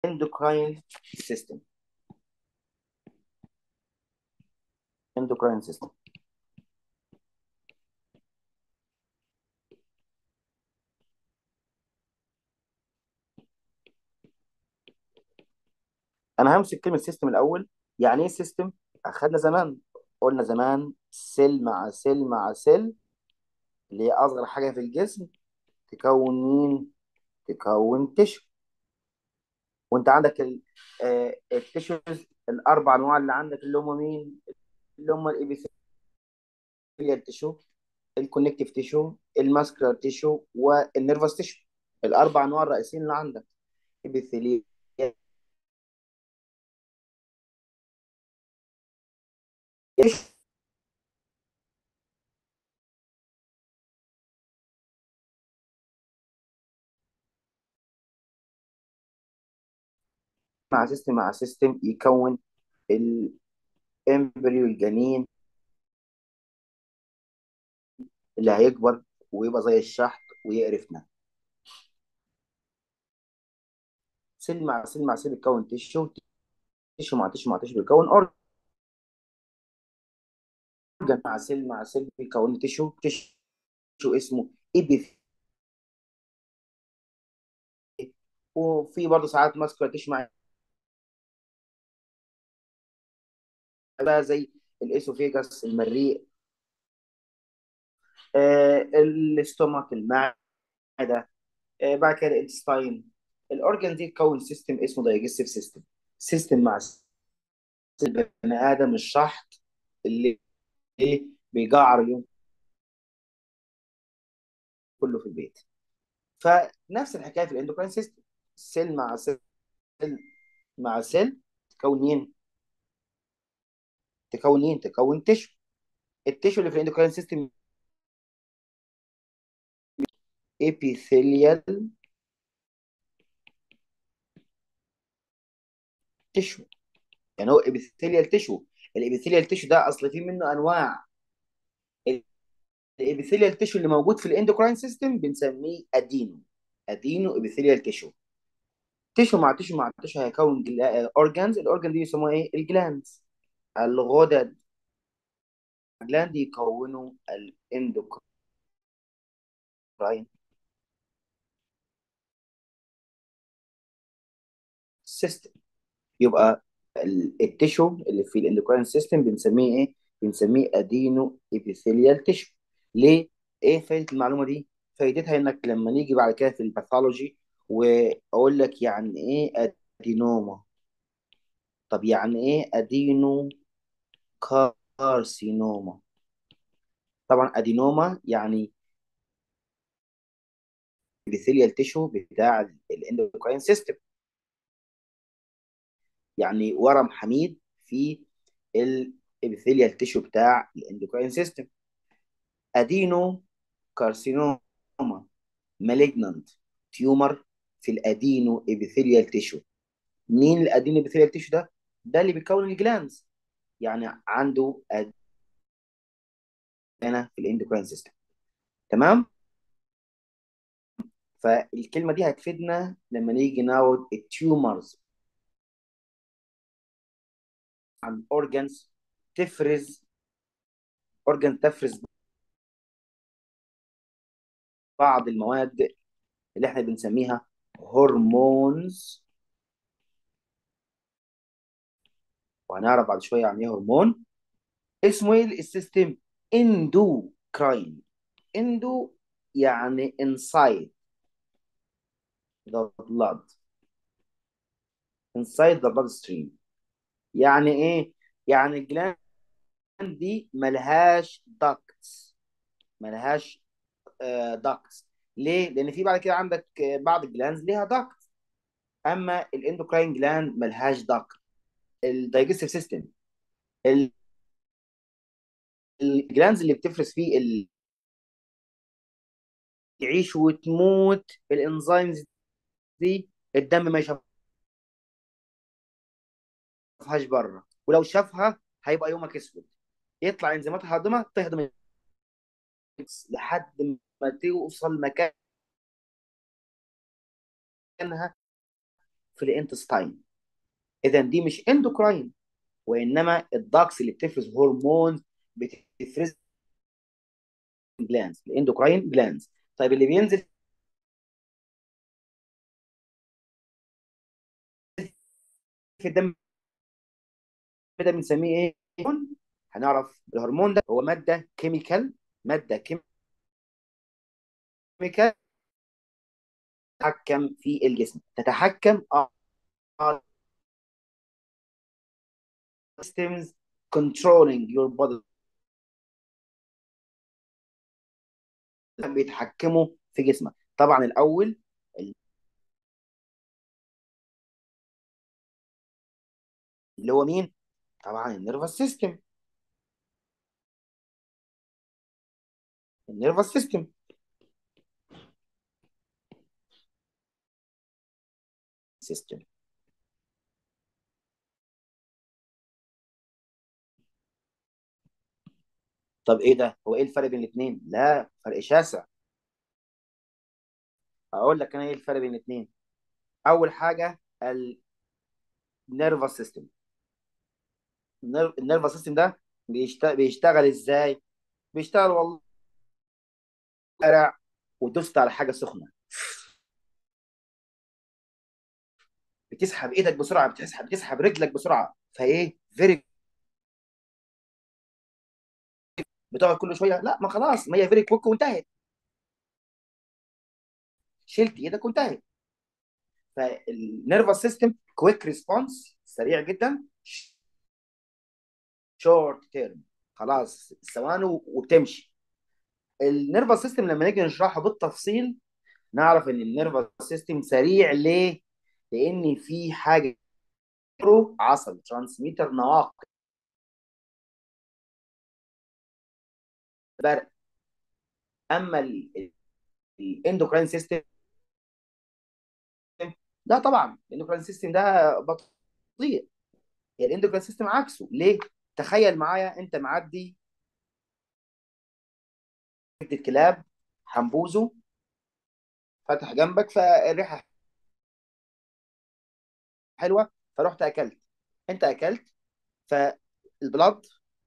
endocrine system endocrine system انا همسك كلمه سيستم الاول يعني ايه سيستم اخدنا زمان قلنا زمان سيل مع سيل مع سيل اللي هي اصغر حاجه في الجسم تكون مين تكون تشو وانت عندك ال- آه، التشوز الاربع انواع اللي عندك اللي هم مين اللي هم الابيثيليال تشو الكونكتيف تيشو الماسكولار تيشو والنيرفس تيشو الاربع انواع الرئيسيين اللي عندك ابيثيليال مع سيستم مع سيستم يكون الامبريو الجنين اللي هيكبر ويبقى زي الشحط ويقرفنا سيل مع سيل مع سيل بيكون تيشو تيشو مع تيشو مع تيشو بيكون اورجن مع سيل مع سيل بيكون تيشو تيشو اسمه ابيث وفي برضه ساعات ماسكولار تيشو مع بقى زي الاسوفيجاس المريء آه الاستومك المعده آه بعد كده الانتستاين الاورجن دي تكون سيستم اسمه دايجستيف سيستم سيستم مع البني ادم الشحط اللي ايه بيجعر اليوم كله في البيت فنفس الحكايه في الاندوكراين سيستم سيل مع سيل مع سيل تكون مين؟ تكون مين؟ تكون تشو التشو اللي في الاندوكراين سيستم ابيثيليال تشو يعني هو ابيثيليال تشو الابيثيليال تشو ده اصل فيه منه انواع الابيثيليال تشو اللي موجود في الاندوكراين سيستم بنسميه ادينو ادينو ابيثيليال تشو تشو مع تشو مع تشو هيكون اورجانز الاورجان دي يسموها ايه الجلاندز الغدد الجلاند يكونوا الاندوكراين سيستم يبقى ال- التشو اللي في الاندوكراين سيستم بنسميه ايه بنسميه ادينو ابيثيليال تشو ليه ايه فايده المعلومه دي فايدتها انك لما نيجي بعد كده في الباثولوجي واقول لك يعني ايه ادينوما طب يعني ايه ادينو كارسينوما طبعا ادينوما يعني ابيثيليال تشو بتاع الاندوكراين سيستم يعني ورم حميد في الابيثيليال تشو بتاع الاندوكراين سيستم ادينو كارسينوما مالجنانت تيومر في الادينو ابيثيليال تشو مين الادينو ابيثيليال تشو ده ده اللي بيكون الجلانز يعني عنده هنا في الاندوكراين سيستم تمام فالكلمه دي هتفيدنا لما نيجي ناخد التيومرز عن اورجانز تفرز اورجان تفرز بعض المواد اللي احنا بنسميها هرمونز وهنعرف بعد شويه يعني ايه هرمون اسمه ايه السيستم اندوكراين اندو يعني inside the blood inside the bloodstream يعني ايه يعني الجلاند دي ملهاش داكتس ملهاش داكتس ليه لان في بعد كده عندك آه، بعض الجلاندز ليها داكت اما الاندوكراين جلاند ملهاش داكت الدايجستيف سيستم الجلاندز اللي بتفرز فيه ال... تعيش وتموت الانزيمز دي الدم ما يشوفهاش بره ولو شافها هيبقى يومك اسود يطلع انزيماتها هاضمه تهضم لحد ما توصل مكانها في الانتستاين اذا دي مش اندوكراين وانما الداكس اللي بتفرز هرمون بتفرز جلانز الاندوكراين جلانز طيب اللي بينزل في الدم ده بنسميه ايه هنعرف الهرمون ده هو ماده كيميكال ماده كيميكال تتحكم في الجسم تتحكم on systems controlling your body بيتحكموا في جسمك طبعا الاول اللي هو مين طبعا النيرفس سيستم النيرفس سيستم سيستم طب ايه ده هو ايه الفرق بين الاثنين لا فرق شاسع اقول لك انا ايه الفرق بين الاثنين اول حاجه النيرفس سيستم النيرفس سيستم ده بيشتغل بيشتغل ازاي بيشتغل والله شارع ودوست على حاجه سخنه بتسحب ايدك بسرعه بتسحب بتسحب رجلك بسرعه فايه فيري بتقعد كل شويه لا ما خلاص ما هي فيري كويك وانتهت شلت ايدك وانتهت فالنيرفس سيستم كويك ريسبونس سريع جدا شورت تيرم خلاص ثواني وبتمشي النيرفس سيستم لما نيجي نشرحه بالتفصيل نعرف ان النيرفس سيستم سريع ليه؟ لان في حاجه عصبي ترانسميتر نواقل برق اما الاندوكراين سيستم لا طبعا الاندوكراين سيستم ده بطيء الاندوكراين سيستم عكسه ليه؟ تخيل معايا انت معدي الكلاب حنبوزه فتح جنبك فالريحه حلوه فرحت اكلت انت اكلت فالبلد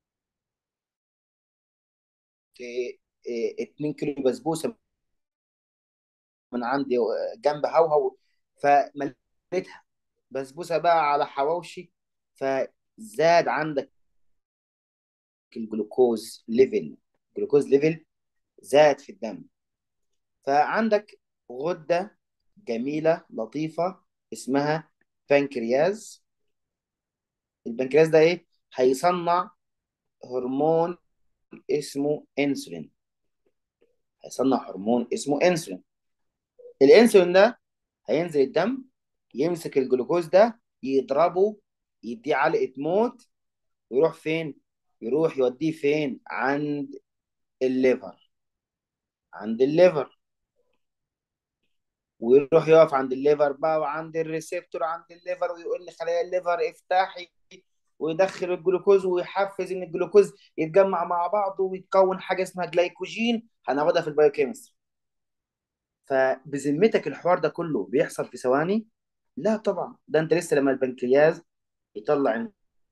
2 كيلو بسبوسه من عندي جنب هوهو فمليتها بسبوسه بقى على حواوشي فزاد عندك الجلوكوز ليفل الجلوكوز ليفل زاد في الدم فعندك غدة جميلة لطيفة اسمها بنكرياز البنكرياس ده ايه هيصنع هرمون اسمه انسولين هيصنع هرمون اسمه انسولين الانسولين ده هينزل الدم يمسك الجلوكوز ده يضربه يديه علقة موت ويروح فين يروح يوديه فين عند الليفر عند الليفر ويروح يقف عند الليفر بقى وعند الريسبتور عند الليفر ويقول لخلايا الليفر افتحي ويدخل الجلوكوز ويحفز ان الجلوكوز يتجمع مع بعضه ويتكون حاجه اسمها جلايكوجين هناخدها في البايوكيمستري فبذمتك الحوار ده كله بيحصل في ثواني لا طبعا ده انت لسه لما البنكرياس يطلع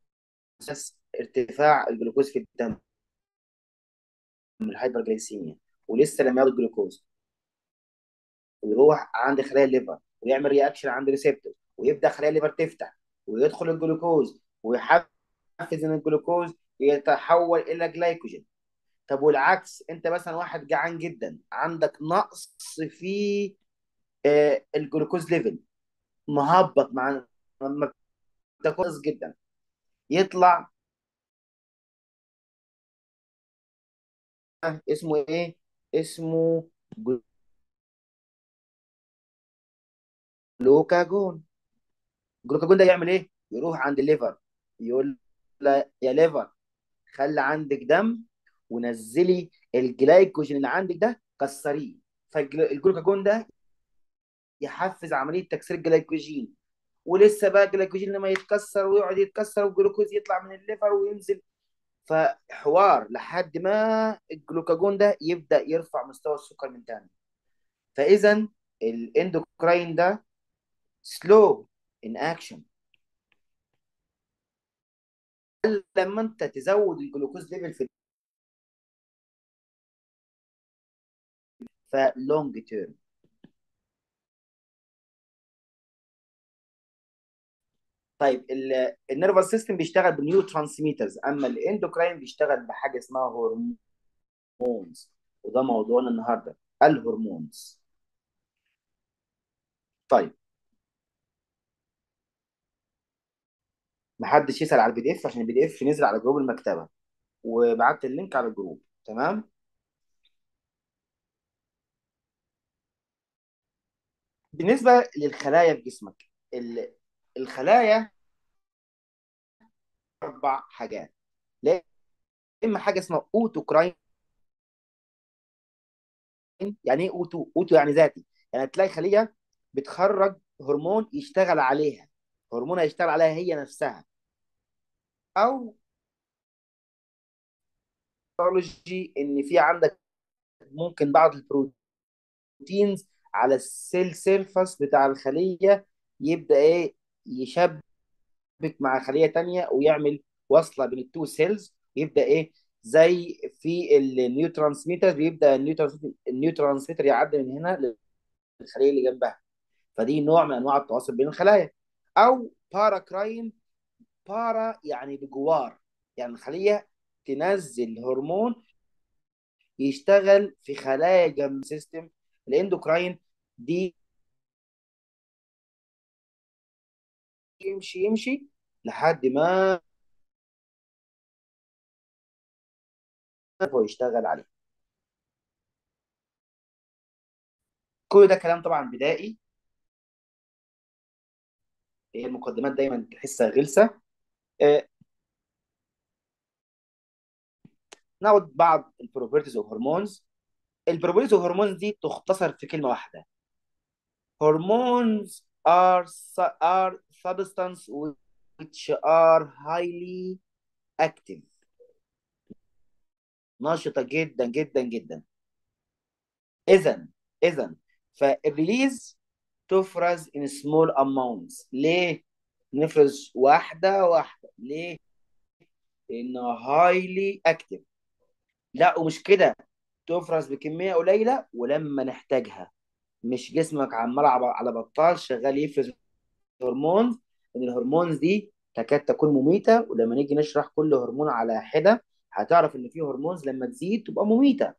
ارتفاع الجلوكوز في الدم من الهايبرجلايسيميا ولسه لما ياخد جلوكوز ويروح عند خلايا الليفر ويعمل رياكشن عند ريسبتور ويبدا خلايا الليفر تفتح ويدخل الجلوكوز ويحفز ان الجلوكوز يتحول الى جلايكوجين طب والعكس انت مثلا واحد جعان جدا عندك نقص في آه الجلوكوز ليفل مهبط مع لما كويس جدا يطلع اسمه ايه اسمه جلوكاجون الجلوكاجون ده يعمل ايه يروح عند الليفر يقول لا يا ليفر خلي عندك دم ونزلي الجلايكوجين اللي عندك ده كسريه فالجلوكاجون ده يحفز عمليه تكسير الجلايكوجين ولسه بقى الجلايكوجين لما يتكسر ويقعد يتكسر والجلوكوز يطلع من الليفر وينزل فحوار لحد ما الجلوكاجون ده يبدا يرفع مستوى السكر من تاني فاذا الاندوكراين ده سلو ان اكشن لما انت تزود الجلوكوز ليفل في فلونج تيرم طيب النيرفس سيستم بيشتغل بنيو ترانسميترز اما الاندوكراين بيشتغل بحاجه اسمها هرمونز وده موضوعنا النهارده الهرمونز طيب محدش يسأل على البي دي اف عشان البي دي اف نزل على جروب المكتبه وبعت اللينك على الجروب تمام بالنسبه للخلايا في جسمك ال- الخلايا اربع حاجات لا اما حاجه اسمها اوتوكراين يعني ايه اوتو اوتو يعني ذاتي يعني تلاقي خليه بتخرج هرمون يشتغل عليها هرمون هيشتغل عليها هي نفسها او باثولوجي ان في عندك ممكن بعض البروتينز على السيل سيرفس بتاع الخليه يبدا ايه يشبك مع خليه تانية ويعمل وصله بين التو سيلز يبدا ايه زي في النيو ترانسميتر بيبدا النيو ترانسميتر النيو ترانسميتر يعدي من هنا للخليه اللي جنبها فدي نوع من انواع التواصل بين الخلايا او باراكراين بارا يعني بجوار يعني الخليه تنزل هرمون يشتغل في خلايا جنب سيستم الاندوكراين دي يمشي يمشي لحد ما هو يشتغل عليه كل ده كلام طبعا بدائي هي المقدمات دايما تحسها غلسه آه، ناخد بعض البروبرتيز اوف هرمونز البروبرتيز اوف هرمونز دي تختصر في كلمه واحده hormones are su- are substance which are highly active نشطه جدا جدا جدا اذا اذا فالريليز تفرز in small amounts ليه نفرز واحده واحده ليه لانها highly active لا ومش كده تفرز بكميه قليله ولما نحتاجها مش جسمك عمال على على بطال شغال يفرز هرمون ان الهرمونز دي تكاد تكون مميته ولما نيجي نشرح كل هرمون على حده هتعرف ان في هرمونز لما تزيد تبقى مميته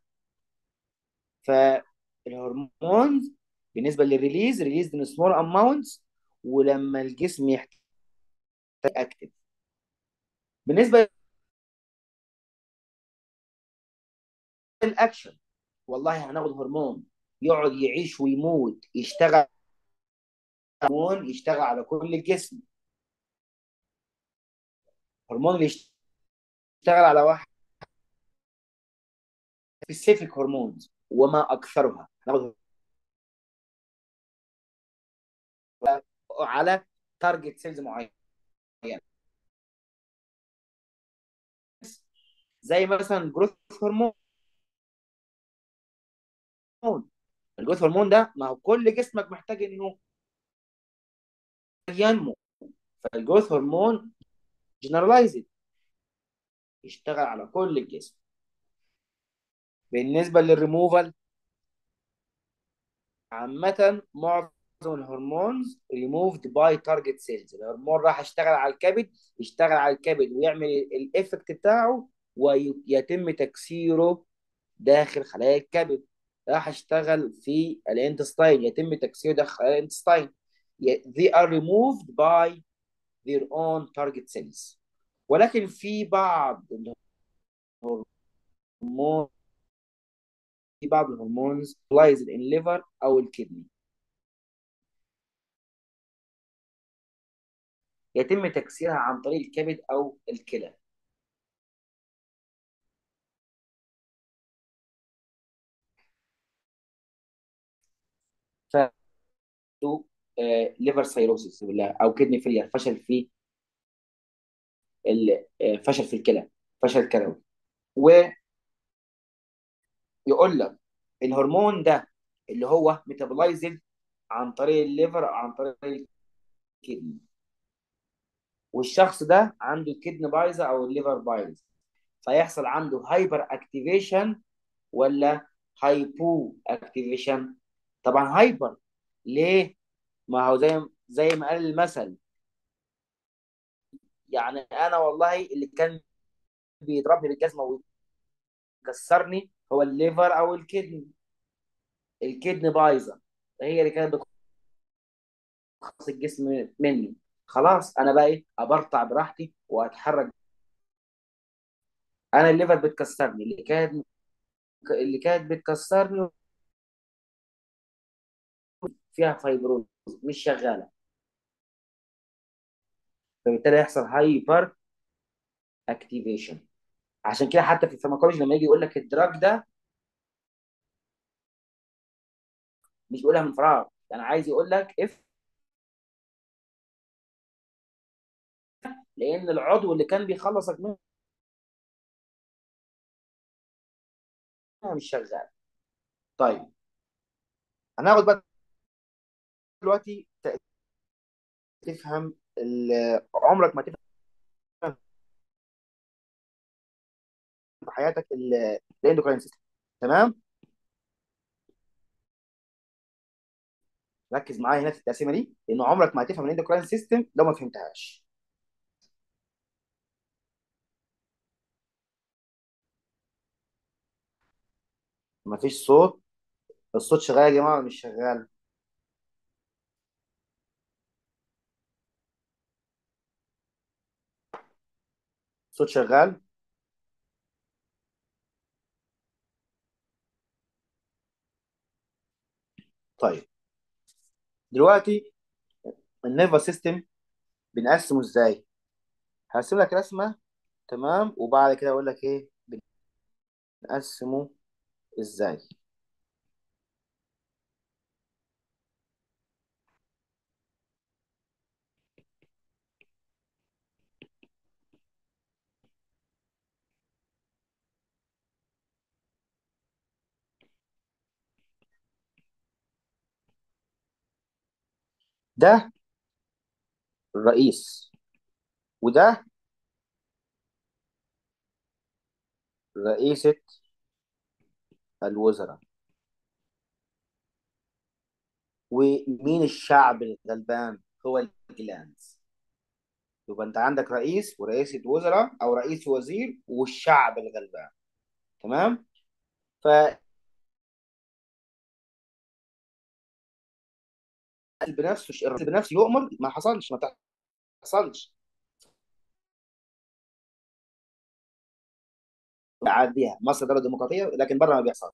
فالهرمونز بالنسبه للريليز ريليز ان سمول اماونتس ولما الجسم يحتاج اكتف بالنسبه للاكشن والله هناخد هرمون يقعد يعيش ويموت يشتغل هرمون يشتغل على كل الجسم هرمون اللي يشتغل على واحد سبيسيفيك هرمونز وما اكثرها هناخد على تارجت سيلز معين زي مثلا جروث هرمون الجروث هرمون ده ما هو كل جسمك محتاج انه ينمو فالجروث هرمون جنرالايزد يشتغل على كل الجسم بالنسبه للريموفال عامه معظم الهرمونز ريموفد باي تارجت سيلز الهرمون راح يشتغل على الكبد يشتغل على الكبد ويعمل الايفكت بتاعه ويتم تكسيره داخل خلايا الكبد راح اشتغل في الانتستاين يتم تكسيره داخل خلايا الانتستاين they are removed by their own target cells ولكن في بعض الهرمون في بعض الهرمونز lies in liver او الكدني يتم تكسيرها عن طريق الكبد او الكلى ف ليفر سيروسيس او كدني فيلير فشل في ال- آه، فشل في الكلى فشل كلوي ويقول لك الهرمون ده اللي هو ميتابولايزد عن طريق الليفر او عن طريق الكدني والشخص ده عنده الكدني بايظه او الليفر بايظ فيحصل عنده هايبر اكتيفيشن ولا هايبو اكتيفيشن طبعا هايبر ليه ما هو زي زي ما قال المثل يعني انا والله اللي كان بيضربني بالجزمه ويكسرني هو الليفر او الكدني الكدني بايظه هي اللي كانت بتخلص الجسم مني خلاص انا بقى ايه ابرطع براحتي واتحرك انا الليفر بتكسرني اللي كانت اللي كانت بتكسرني فيها فايبروز مش شغاله فبالتالي يحصل هايبر اكتيفيشن عشان كده حتى في الفارماكولوجي لما يجي يقول لك الدراج ده مش بيقولها من فراغ يعني عايز يقول لك اف لان العضو اللي كان بيخلصك منه مش شغال طيب هناخد بقى دلوقتي تفهم عمرك ما تفهم في حياتك الاندوكراين سيستم تمام ركز معايا هنا في التقسيمه دي لان عمرك ما هتفهم الاندوكراين سيستم لو ما فهمتهاش مفيش صوت الصوت شغال يا جماعه ولا مش شغال الصوت شغال طيب دلوقتي النيرفس سيستم بنقسمه ازاي هرسم لك رسمه تمام وبعد كده اقول لك ايه بنقسمه ازاي ده الرئيس وده رئيسة الوزراء ومين الشعب الغلبان هو الجلانز يبقى انت عندك رئيس ورئيسة وزراء او رئيس وزير والشعب الغلبان تمام ف بنفسه الرئيس بنفسه يؤمر ما حصلش ما تحصلش عاديها مصر دوله ديمقراطيه لكن بره ما بيحصلش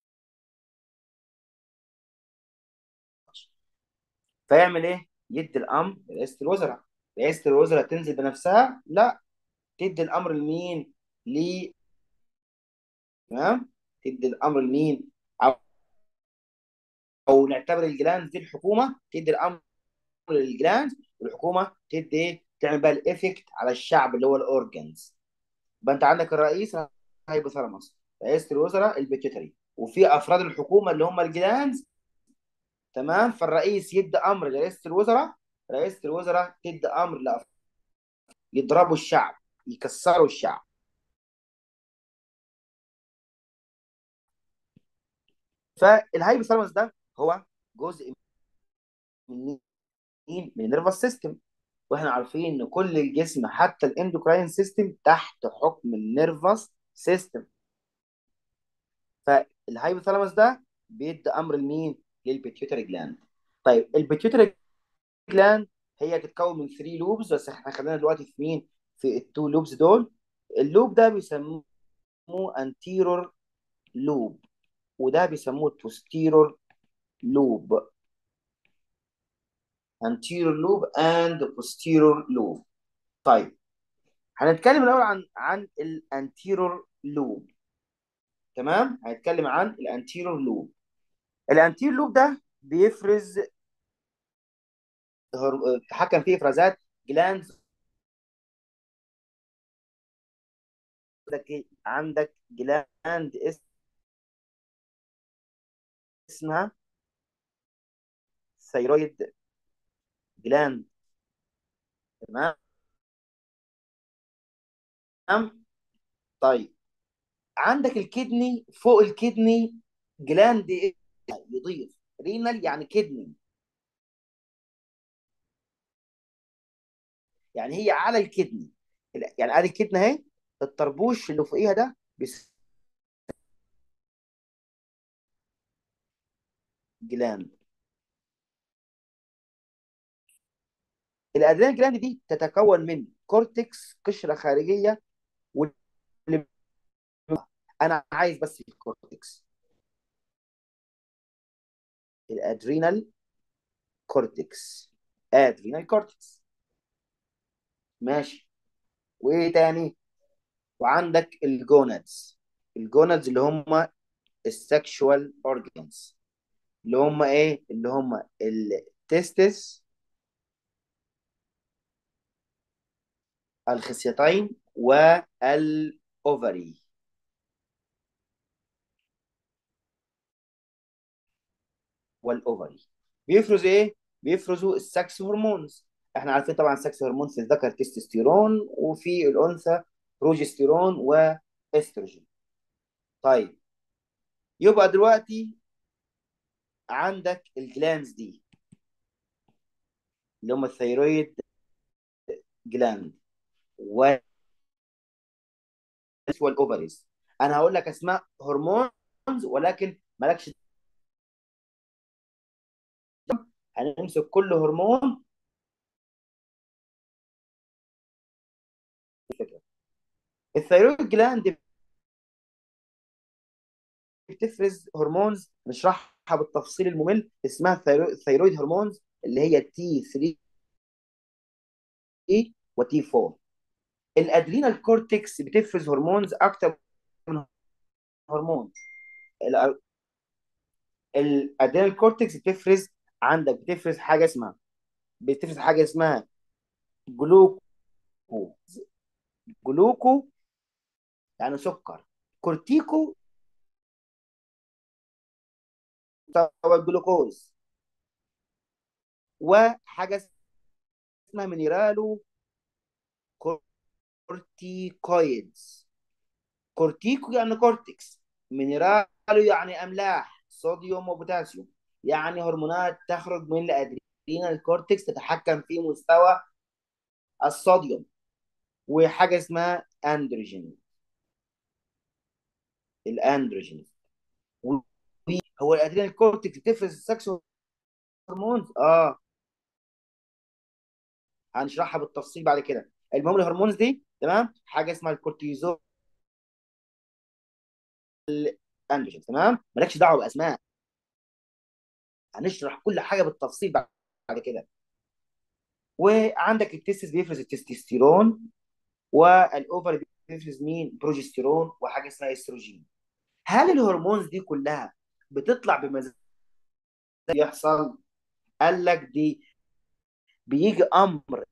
فيعمل ايه؟ يدي الامر لرئيسه الوزراء رئيسه الوزراء تنزل بنفسها لا تدي الامر لمين؟ ل تمام؟ تدي الامر لمين؟ او او نعتبر الجلاند دي الحكومه تدي الامر للجلاند والحكومه تدي ايه؟ تعمل بقى الافكت على الشعب اللي هو الاورجنز يبقى انت عندك الرئيس هايبوثالاموس رئيسه الوزراء البيتيوتري وفي افراد الحكومه اللي هم الجلاندز تمام فالرئيس يدي امر لرئيسه الوزراء رئيسه الوزراء تدي امر لأف... يضربوا الشعب يكسروا الشعب فالهايبوثالاموس ده هو جزء من مين من النيرفس سيستم واحنا عارفين ان كل الجسم حتى الاندوكراين سيستم تحت حكم النيرفس سيستم فالهايبوثالاموس ده بيدي امر لمين للبيتيوتري جلاند طيب البيتيوتري جلاند هي تتكون من 3 لوبز بس احنا خلينا دلوقتي في مين في التو لوبز دول اللوب ده بيسموه انتيرور لوب وده بيسموه posterior لوب anterior loop and posterior loop طيب هنتكلم الاول عن عن الانتيرور لوب تمام هنتكلم عن الانتيرور لوب الانتيرور لوب ده بيفرز تحكم فيه افرازات جلاندز عندك جلاند اسمها ثيرويد جلاند تمام طيب عندك الكدني فوق الكدني جلاند إيه؟ يضيف رينال يعني كدني يعني هي على الكدني يعني ادي الكدني اهي الطربوش اللي فوقيها ده بس جلاند الادرينال جلاند دي تتكون من كورتكس قشره خارجيه واللي انا عايز بس الكورتكس الادرينال كورتكس ادرينال كورتكس ماشي وايه تاني وعندك الجونادز الجونادز اللي هم السكشوال اورجانز اللي هم ايه اللي هم التستس الخصيتين والاوفري والاوفري بيفرز ايه بيفرزوا السكس هرمونز احنا عارفين طبعا السكس هرمون في الذكر تستوستيرون وفي الانثى بروجستيرون واستروجين طيب يبقى دلوقتي عندك الجلانز دي اللي هم الثيرويد جلاند و والاوفريز انا هقول لك اسماء هرمونز ولكن مالكش هنمسك كل هرمون الفكره الثيرويد جلاند بتفرز هرمونز نشرحها بالتفصيل الممل اسمها الثيرويد هرمونز اللي هي تي 3 وتي 4 الادرينال كورتكس بتفرز هرمونز اكتر من هرمون الادرينال كورتكس بتفرز عندك بتفرز حاجه اسمها بتفرز حاجه اسمها جلوكو جلوكو يعني سكر كورتيكو هو الجلوكوز وحاجه اسمها مينيرالو كورتيكويدز كورتيكو يعني كورتكس مينيرالو يعني املاح صوديوم وبوتاسيوم يعني هرمونات تخرج من الادرينال كورتكس تتحكم في مستوى الصوديوم وحاجه اسمها اندروجين الاندروجين هو الادرينال كورتكس بتفرز السكس هرمونز اه هنشرحها بالتفصيل بعد كده المهم الهرمونز دي تمام حاجه اسمها الكورتيزول الاندروجين تمام مالكش دعوه باسماء هنشرح كل حاجه بالتفصيل بعد كده وعندك التستس بيفرز التستوستيرون والاوفر بيفرز مين بروجستيرون وحاجه اسمها استروجين هل الهرمونز دي كلها بتطلع بمزاج يحصل قال لك دي بيجي امر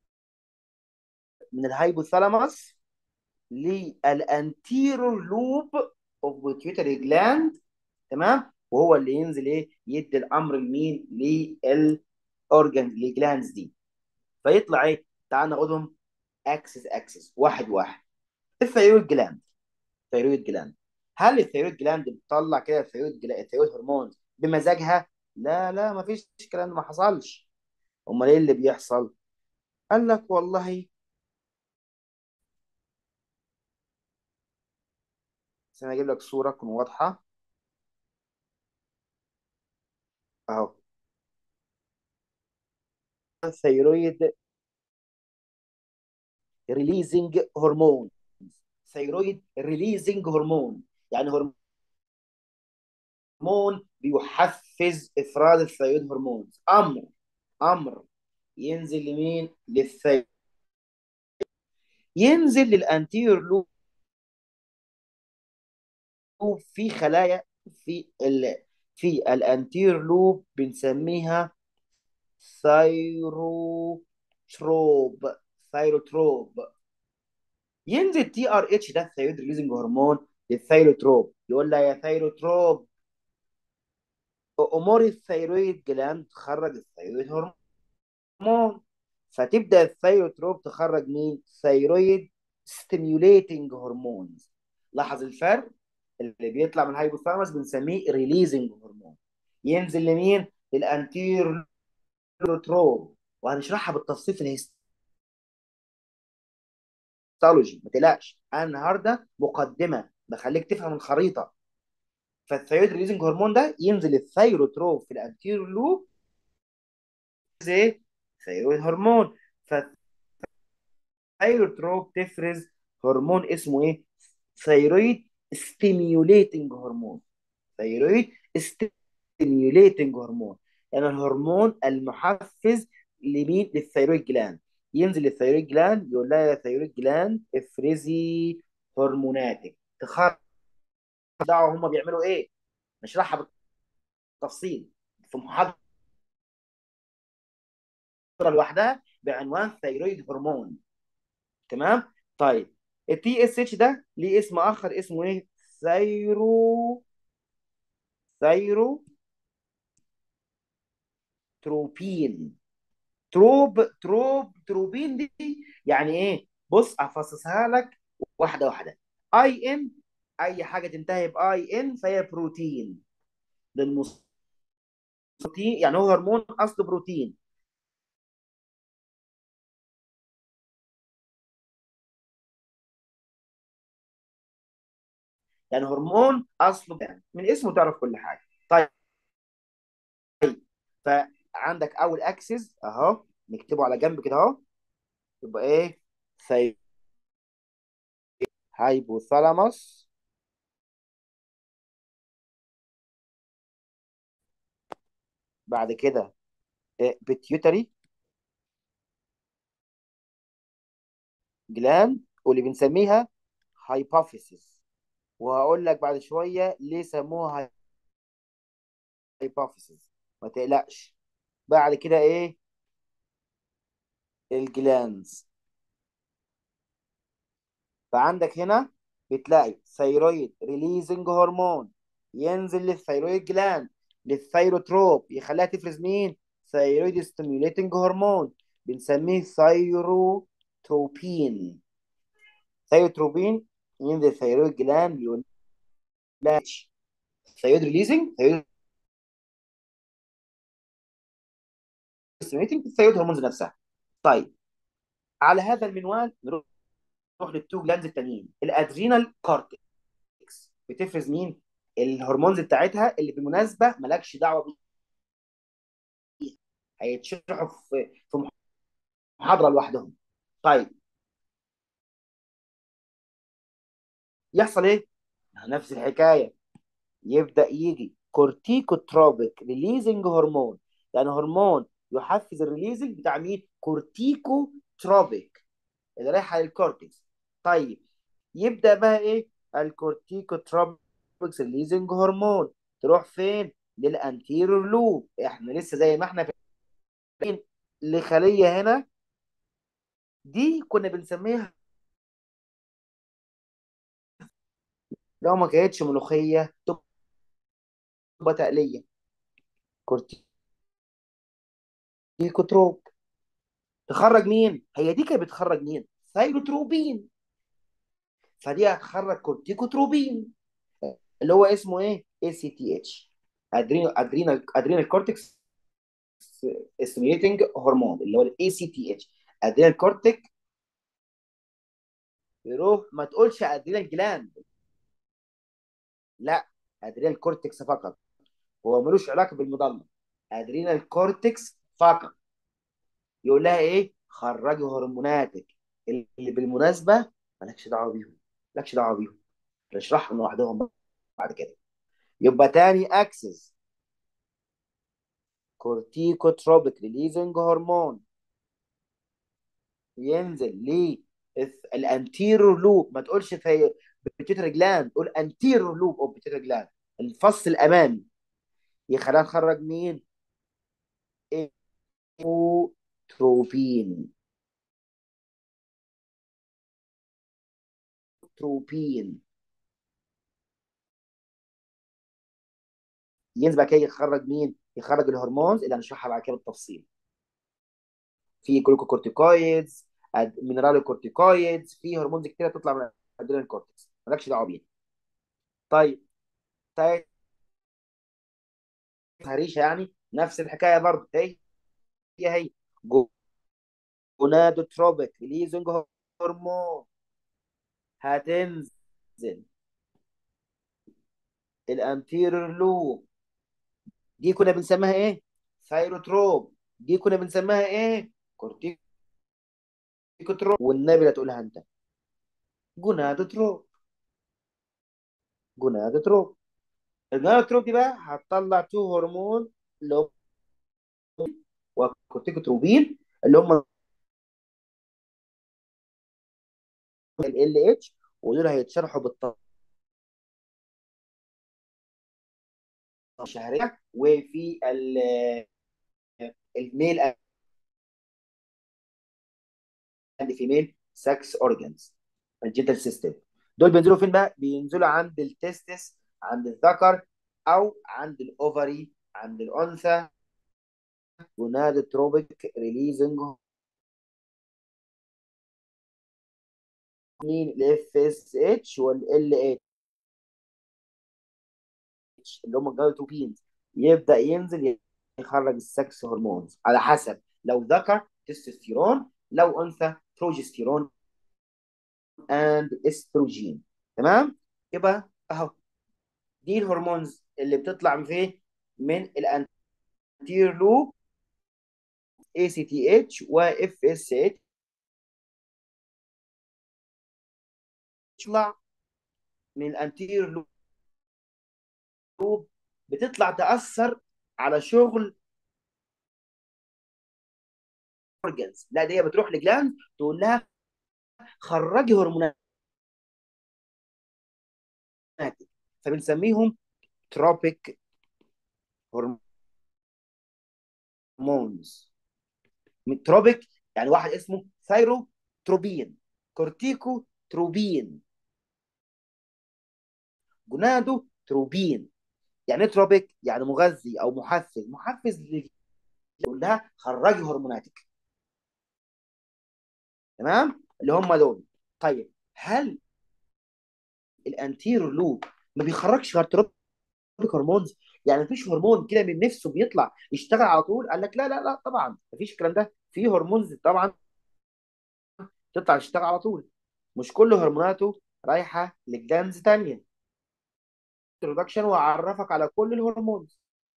من الهايبوثالاموس للانتيرور لوب اوف بيتيوتري جلاند تمام وهو اللي ينزل ايه يدي الامر لمين للاورجن للجلاندز دي فيطلع ايه تعال ناخدهم اكسس اكسس واحد واحد الثيرويد جلاند الثيرويد جلاند هل الثيرويد جلاند بتطلع كده الثيرويد الثيرويد هرمون بمزاجها لا لا ما فيش الكلام ده ما حصلش امال ايه اللي بيحصل قال لك والله بس انا اجيب لك صوره تكون واضحه اهو الثيرويد ريليزنج هرمون ثيرويد ريليزنج هرمون يعني هرمون بيحفز افراز الثيرويد هرمونز امر امر ينزل لمين للثيرويد ينزل للانتير لوب في خلايا في ال في الانتير لوب بنسميها ثايروتروب ثايروتروب ينزل تي ار اتش ده الثيرويد ريليزنج هرمون للثايروتروب يقول لها يا ثايروتروب امور الثيرويد جلاند تخرج الثيرويد هرمون فتبدا الثيروتروب تخرج مين ثيرويد ستيميوليتنج هرمونز لاحظ الفرق اللي بيطلع من الهايبوثالاموس بنسميه ريليزنج هرمون ينزل لمين للانتير تروب وهنشرحها بالتفصيل في الهيستولوجي ما تقلقش انا النهارده مقدمه بخليك تفهم الخريطه فالثيرويد ريليزنج هرمون ده ينزل الثيروتروب في الانتير لوب زي ثيرويد هرمون فالثيروتروب تفرز هرمون اسمه ايه ثيرويد ستيميوليتنج هرمون ثيرويد ستيميوليتنج هرمون يعني الهرمون المحفز لمين للثيرويد جلاند ينزل الثيرويد جلاند يقول لها يا ثيرويد جلاند افرزي هرموناتك تخرج دعوه هم بيعملوا ايه نشرحها بالتفصيل في محاضره لوحدها بعنوان ثيرويد هرمون تمام طيب التي اس اتش ده ليه اسم اخر اسمه ايه ثيرو ثيرو تروبين تروب تروب تروبين دي يعني ايه بص افصصها لك واحده واحده اي ان اي حاجه تنتهي باي ان فهي بروتين للمص يعني هو هرمون اصله بروتين يعني هرمون اصله يعني من اسمه تعرف كل حاجه طيب فعندك اول اكسس اهو نكتبه على جنب كده اهو يبقى ايه ثي هايبوثالاموس بعد كده بيتيوتري جلاند واللي بنسميها هايبوفيسيس وهقول لك بعد شويه ليه سموها هايبوفيسيس ما تقلقش بعد كده ايه الجلانز فعندك هنا بتلاقي ثيرويد ريليزنج هرمون ينزل للثيرويد جلاند للثيروتروب يخليها تفرز مين ثيرويد ستيميوليتنج هرمون بنسميه ثيروتروبين ثيروتروبين ينزل الثيرويد جلاند يقول لا ثيرويد ريليزنج ثيرويد ستيميوليتنج الثيرويد هرمونز نفسها طيب على هذا المنوال نروح نروح للتو جلاندز التانيين الادرينال كورتكس بتفرز مين الهرمونز بتاعتها اللي بالمناسبه مالكش دعوه بيها هيتشرحوا في في محاضره لوحدهم طيب يحصل ايه نفس الحكايه يبدا يجي كورتيكوتروبيك ريليزنج هرمون يعني هرمون يحفز الريليزنج بتاع مين كورتيكوتروبيك اللي رايحه للكورتكس طيب يبدا بقى ايه الكورتيكوتروبيك ريليزنج هرمون تروح فين للانتيرور لوب احنا لسه زي ما احنا في لخليه هنا دي كنا بنسميها لو ما كانتش ملوخيه تبقى تقليه كورتيكوتروب تخرج مين هي دي كانت بتخرج مين ثايروتروبين فدي هتخرج كورتيكوتروبين اللي هو اسمه ايه اي سي تي اتش ادرينال ادرينال ادرينال كورتكس ستيميوليتنج هرمون اللي هو الاي سي تي اتش ادرينال كورتك يروح ما تقولش ادرينال جلاند لا ادرينال كورتكس فقط هو ملوش علاقه بالمضله ادرينال كورتكس فقط يقول لها ايه خرجي هرموناتك اللي بالمناسبه مالكش دعوه بيهم مالكش دعوه بيهم نشرحهم لوحدهم بعد كده يبقى تاني اكسس كورتيكوتروبيك ريليزنج هرمون ينزل ليه الانتيرور لوب ما تقولش في بيتيوتري جلاند قول انتيرور لوب او بيتيوتري جلاند الفص الامامي يخليها تخرج مين تروبين تروبين ينزل بعد كده يخرج مين يخرج الهرمونز اللي هنشرحها بعد كده بالتفصيل في جلوكوكورتيكويدز مينرالوكورتيكويدز في هرمونز كتيره بتطلع من الادرينال كورتكس مالكش دعوه بيها طيب طيب هريشه يعني نفس الحكايه برضه هي هي هي جونادوتروبيك ريليزنج هرمون هتنزل الانتيريور لوب دي كنا بنسميها ايه ثايروتروب دي كنا بنسميها ايه كورتيكوتروب والنبي لا تقولها انت جونادوتروب جونادوتروب الجونادوتروب دي بقى هتطلع تو هرمون اللي هم وكورتيكوتروبين اللي هم ال اتش ودول هيتشرحوا بالطريقه الشهريه وفي ال- الميل اند فيميل سكس اورجانز الجنتال سيستم دول بينزلوا فين بقى؟ بينزلوا عند التستس عند الذكر او عند الاوفري عند الانثى جونادوتروبيك ريليزنج مين الاف اس اتش والال اتش اللي هم الجايتوبينز يبدا ينزل يخرج السكس هرمونز على حسب لو ذكر تستوستيرون لو انثى بروجستيرون اند استروجين تمام يبقى اهو دي الهرمونز اللي بتطلع من فين من الانتير لوب اي سي تي اتش واف اس اتش تطلع من الانتير لوب بتطلع تاثر على شغل اورجنز لا دي بتروح لجلاند تقول لها خرجي هرمونات فبنسميهم تروبيك هرمونز تروبيك يعني واحد اسمه ثايروتروبين كورتيكو تروبين جونادو تروبين يعني ايه تروبيك يعني مغذي او محفز محفز اللي يقول لها خرجي هرموناتك تمام اللي هم دول طيب هل الانتيرو لوب ما بيخرجش غير تروبيك هرمونز يعني مفيش هرمون كده من نفسه بيطلع يشتغل على طول قال لك لا لا لا طبعا مفيش الكلام ده في هرمونز طبعا تطلع تشتغل على طول مش كل هرموناته رايحه لجلاندز تانية انترودكشن واعرفك على كل الهرمونز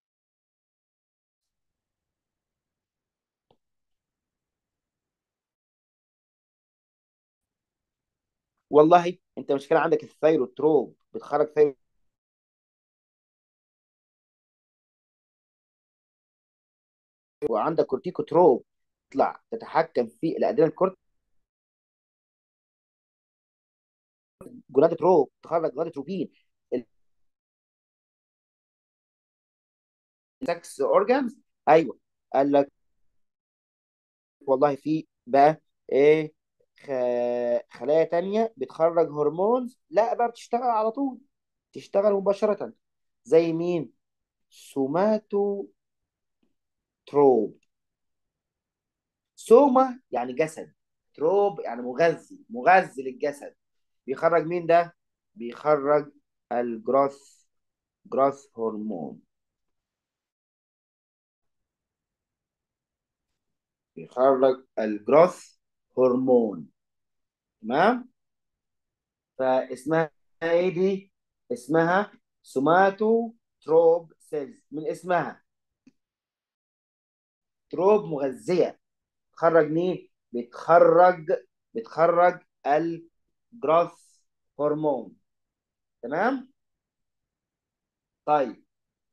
والله انت مشكله عندك الثايروتروب بتخرج ثايرو وعندك كورتيكوتروب تطلع تتحكم في الادرينال كورت جونادوتروب تخرج جونادوتروبين السكس اورجانز ايوه قال لك والله في بقى ايه خ- خلايا تانية بتخرج هرمونز لا بقى بتشتغل على طول تشتغل مباشرة زي مين سوماتو تروب سوما يعني جسد تروب يعني مغذي مغذي للجسد بيخرج مين ده بيخرج الجروث جروث هرمون بيخرج الجروث هرمون تمام فاسمها ايه دي اسمها سوماتو تروب سيلز من اسمها تروب مغذية بتخرج مين بتخرج بتخرج الجروث هرمون تمام طيب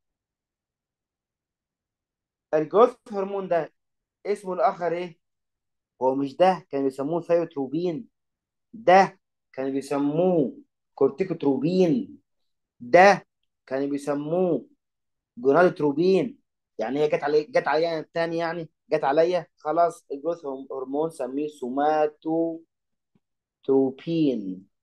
الجروث هرمون ده اسمه الاخر ايه هو مش ده كانوا بيسموه ثايروتروبين ده كانوا بيسموه كورتيكوتروبين ده كانوا بيسموه جونادوتروبين يعني هي جت علي جت عليا أنا تاني يعني جت عليا خلاص الجروث هرمون سميه سوماتو تروبين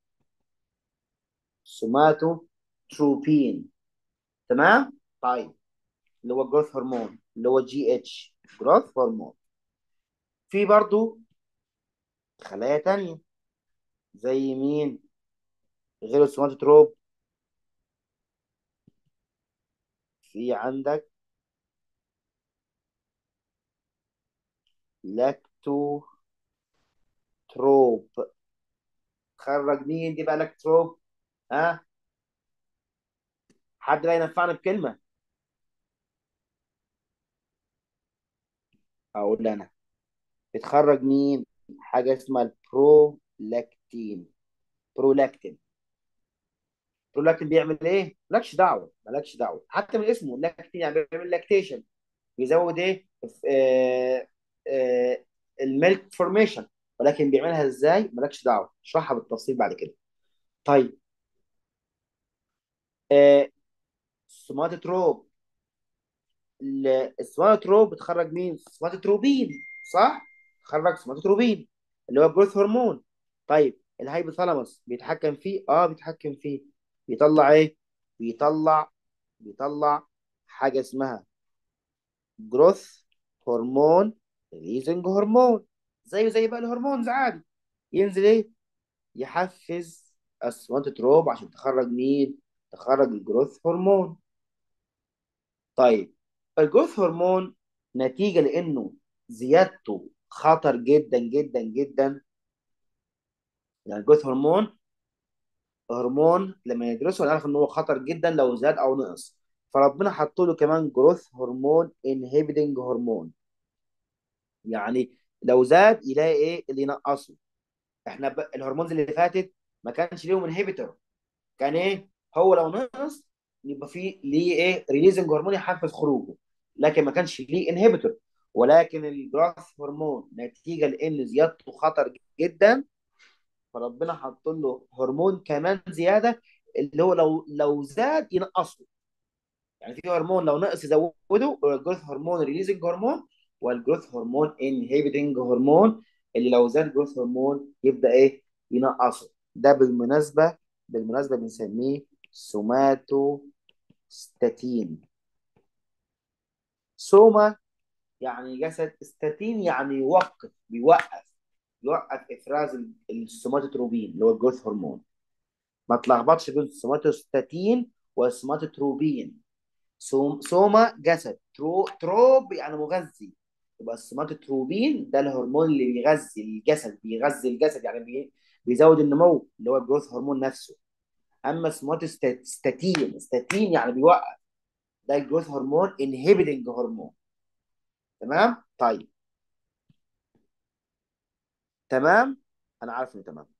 سوماتو تروبين تمام طيب اللي هو الجروث هرمون اللي هو جي اتش جروث هرمون في برضو خلايا تانية زي مين غير السوماتوتروب في عندك لاكتوتروب خرج مين دي بقى لاكتوتروب ها حد بقى ينفعنا بكلمة اقول انا بتخرج مين حاجة اسمها البرولاكتين برولاكتين برولاكتين بيعمل ايه مالكش دعوة مالكش دعوة حتى من اسمه لاكتين يعني بيعمل لاكتيشن بيزود ايه آه آه الميلك فورميشن ولكن بيعملها ازاي مالكش دعوة اشرحها بالتفصيل بعد كده طيب آه سوماتوتروب السوماتوتروب بتخرج مين سوماتوتروبين صح تخرج سوماتوتروبين اللي هو الجروث هرمون طيب الهايبوثالاموس بيتحكم فيه اه بيتحكم فيه بيطلع ايه بيطلع بيطلع حاجه اسمها جروث هرمون ريليزنج هرمون زيه زي بقى الهرمونز عادي ينزل ايه يحفز السوماتوتروب عشان تخرج مين تخرج الجروث هرمون طيب الجروث هرمون نتيجة لأنه زيادته خطر جدا جدا جدا يعني الجروث هرمون هرمون لما ندرسه نعرف ان هو خطر جدا لو زاد او نقص فربنا حط له كمان جروث هرمون انهبيتنج هرمون يعني لو زاد يلاقي ايه اللي ينقصه احنا ب... الهرمونز اللي فاتت ما كانش ليهم انهبيتور كان ايه هو لو نقص يبقى في ليه ايه ريليزنج هرمون يحفز خروجه لكن ما كانش ليه انهبيتور ولكن الجراث هرمون نتيجه لان زيادته خطر جدا فربنا حط له هرمون كمان زياده اللي هو لو لو زاد ينقصه يعني في هرمون لو نقص يزوده الجروث هرمون ريليزنج هرمون والجروث هرمون انهبيتنج هرمون اللي لو زاد جروث هرمون يبدا ايه ينقصه ده بالمناسبه بالمناسبه بنسميه سوماتوستاتين سوما يعني جسد استاتين يعني يوقف بيوقف يوقف افراز السوماتوتروبين اللي هو الجروث هرمون ما تلخبطش بين السوماتوستاتين والسوماتوتروبين سوم سوما جسد ترو تروب يعني مغذي يبقى السوماتوتروبين ده الهرمون اللي بيغذي الجسد بيغذي الجسد يعني بي... بيزود النمو اللي هو الجروث هرمون نفسه اما سوماتوستاتين ستاتين يعني بيوقف ده الجروث هرمون انهبيتنج هرمون تمام طيب تمام انا عارف انه تمام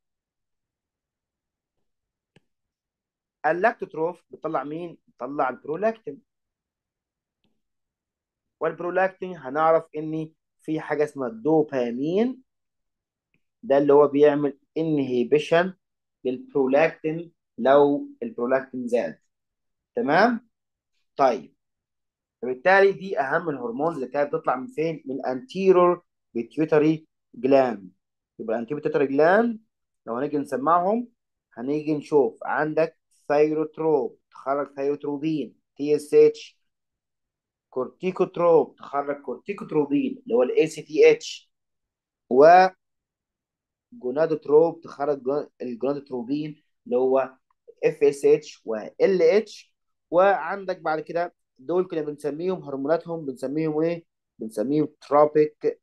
اللاكتوتروف بيطلع مين بيطلع البرولاكتين والبرولاكتين هنعرف ان في حاجه اسمها الدوبامين ده اللي هو بيعمل انهيبيشن للبرولاكتين لو البرولاكتين زاد تمام طيب فبالتالي دي اهم الهرمونز اللي كانت بتطلع من فين من انتيرور بيتيوتري جلاند يبقى الانتيرور بيتيوتري جلاند لو هنيجي نسمعهم هنيجي نشوف عندك ثايروتروب تخرج ثايروتروبين تي اس اتش كورتيكوتروب تخرج كورتيكوتروبين اللي هو الاي سي تي اتش و جونادوتروب تخرج الجونادوتروبين اللي هو اف اس اتش وال اتش وعندك بعد كده دول كنا بنسميهم هرموناتهم بنسميهم ايه بنسميهم تروبيك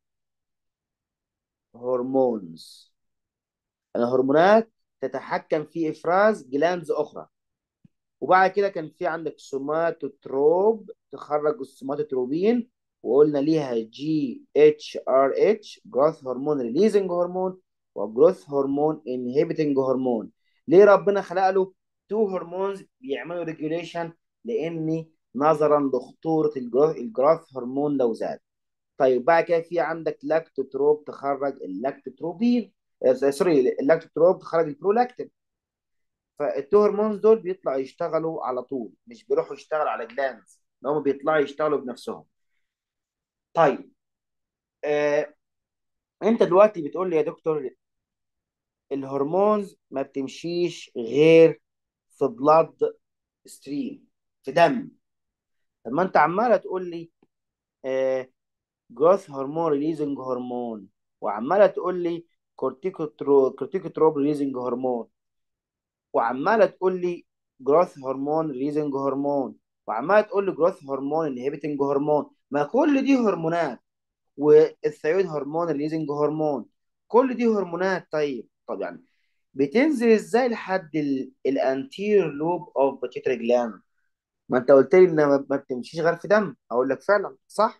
هرمونز الهرمونات تتحكم في افراز جلاندز اخرى وبعد كده كان في عندك سوماتوتروب تخرج السوماتوتروبين وقلنا ليها جي اتش ار اتش جروث هرمون ريليزنج هرمون وجروث هرمون انهبيتنج هرمون ليه ربنا خلق له تو هرمونز بيعملوا ريجوليشن لان نظرا لخطوره الجروث الجروث هرمون لو زاد طيب بعد كده في عندك لاكتوتروب تخرج اللاكتوتروبين آه سوري اللاكتوتروب تخرج البرولاكتين فالتو هرمونز دول بيطلعوا يشتغلوا على طول مش بيروحوا يشتغلوا على جلاندز هم بيطلعوا يشتغلوا بنفسهم طيب آه انت دلوقتي بتقول لي يا دكتور الهرمونز ما بتمشيش غير في بلاد ستريم في دم طب ما انت عماله تقول لي آه جروث هرمون ريليزنج هرمون وعماله تقول لي كورتيكوترو كورتيكوتروب ريليزنج هرمون وعماله تقول لي جروث هرمون ريليزنج هرمون وعماله تقول لي جروث هرمون انهبيتنج هرمون ما كل دي هرمونات والثيرويد هرمون ريليزنج هرمون كل دي هرمونات طيب طب يعني بتنزل ازاي لحد الانتير لوب اوف بيتيوتري جلاند ما انت قلت لي ان ما ما بتمشيش غير في دم اقول لك فعلا صح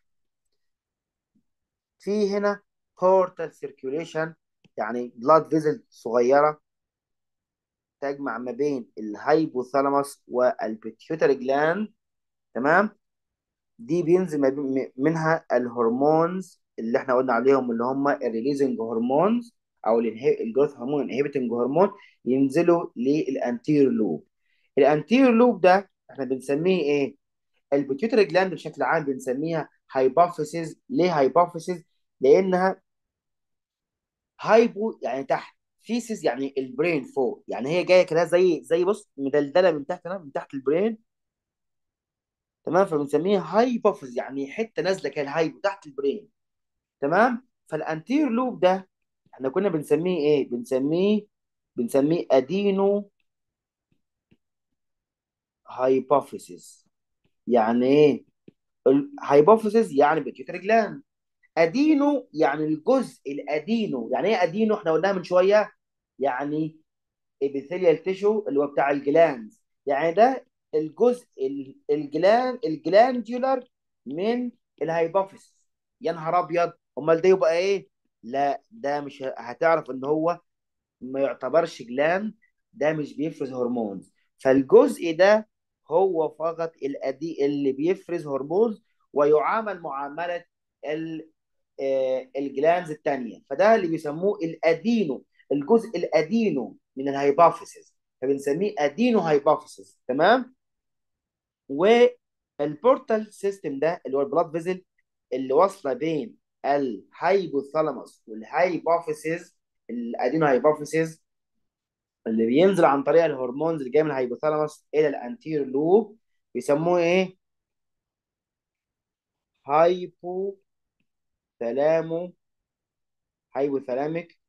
في هنا portal circulation يعني blood vessel صغيره تجمع ما بين الهايبوثالاموس والبيتيوتري جلاند تمام دي بينزل ما بين- منها الهرمونز اللي احنا قلنا عليهم اللي هم الريليزنج هرمونز او الجروث هرمون انهبيتنج هرمون ينزلوا للانتير لوب الانتير لوب ده احنا بنسميه ايه البيتيوتري جلاند بشكل عام بنسميها هايبوفيسيس ليه هايبوفيسيس لانها هايبو يعني تحت فيسيس يعني البرين فوق يعني هي جايه كده زي زي بص مدلدله من تحت هنا من تحت البرين تمام فبنسميها هايبوفيز يعني حته نازله كده الهايبو تحت البرين تمام فالانتير لوب ده احنا كنا بنسميه ايه بنسميه بنسميه ادينو هايبوفيسيس يعني ايه الهايبوفيسيس يعني بيتيوتري جلاند ادينو يعني الجزء الادينو يعني ايه ادينو احنا قلناها من شويه يعني ابيثيليال تيشو اللي هو بتاع الجلاندز يعني ده الجزء ال- الجلان الجلانديولار من الهايبوفيس يا نهار ابيض امال ده يبقى ايه لا ده مش ه- هتعرف ان هو ما يعتبرش جلاند ده مش بيفرز هرمونز فالجزء ده هو فقط الأدي اللي بيفرز هرمونز ويعامل معاملة ال- آه، الجلانز التانية فده اللي بيسموه الأدينو الجزء الأدينو من الهايبوفيسيس فبنسميه أدينو هايبوفيسيس تمام والبورتال سيستم ده اللي هو البلاد فيزل اللي واصله بين الهايبوثالاموس والهايبوفيسيس الادينو هايبوفيسيس اللي بينزل عن طريق الهرمونز اللي جايه من الهايبوثالاموس الى الانتير لوب بيسموه ايه هايبو ثالامو هايبوثالاميك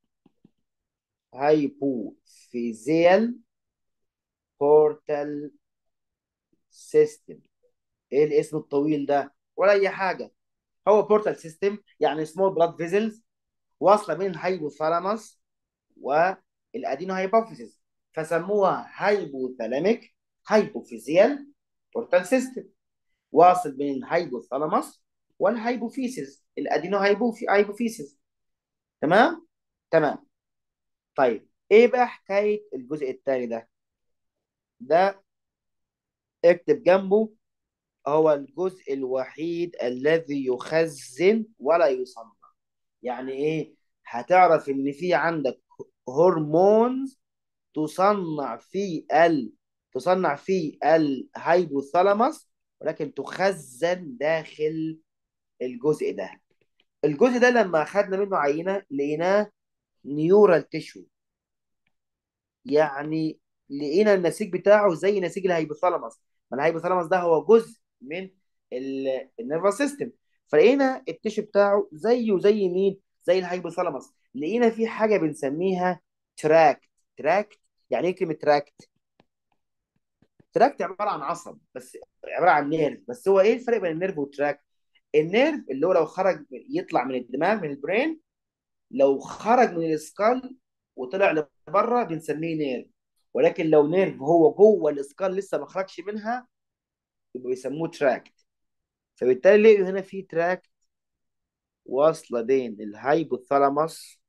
هايبوفيزيال بورتال سيستم ايه الاسم الطويل ده ولا اي حاجه هو بورتال سيستم يعني سمول بلاد فيزلز واصله بين الهايبوثالاموس والادينو هايبوفيسيس فسموها هايبوثالاميك هايبوفيزيال بورتال سيستم واصل بين الهايبوثالاموس والهايبوفيسيس الادينو هايبوفي هايبوفيسيس تمام تمام طيب ايه بقى حكايه الجزء الثاني ده ده اكتب جنبه هو الجزء الوحيد الذي يخزن ولا يصنع يعني ايه هتعرف ان في عندك هرمونز تصنع في ال تصنع في الهايبوثالاموس ولكن تخزن داخل الجزء ده الجزء ده لما اخذنا منه عينه لقيناه نيورال تيشو يعني لقينا النسيج بتاعه زي نسيج الهايبوثالاموس ما الهايبوثالاموس ده هو جزء من النيرفس سيستم فلقينا التيشو بتاعه زيه زي مين زي الهايبوثالاموس لقينا في حاجه بنسميها تراكت تراكت يعني ايه كلمه تراكت تراكت عباره عن عصب بس عباره عن نيرف بس هو ايه الفرق بين النيرف والتراكت النيرف اللي هو لو خرج يطلع من الدماغ من البرين لو خرج من الاسكال وطلع لبره بنسميه نيرف ولكن لو نيرف هو جوه الاسكال لسه ما خرجش منها يبقى بيسموه تراكت فبالتالي لقوا هنا في تراكت واصله بين الهايبوثالاموس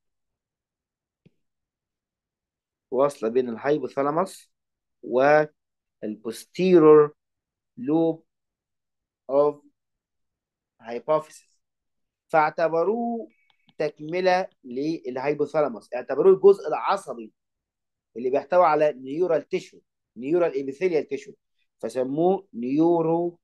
واصله بين الهايبوثالاموس والبوستيرور لوب اوف هايبوفيسيس فاعتبروه تكمله للهايبوثالاموس اعتبروه الجزء العصبي اللي بيحتوي على نيورال تيشو نيورال ايبيثيليال تيشو فسموه نيورو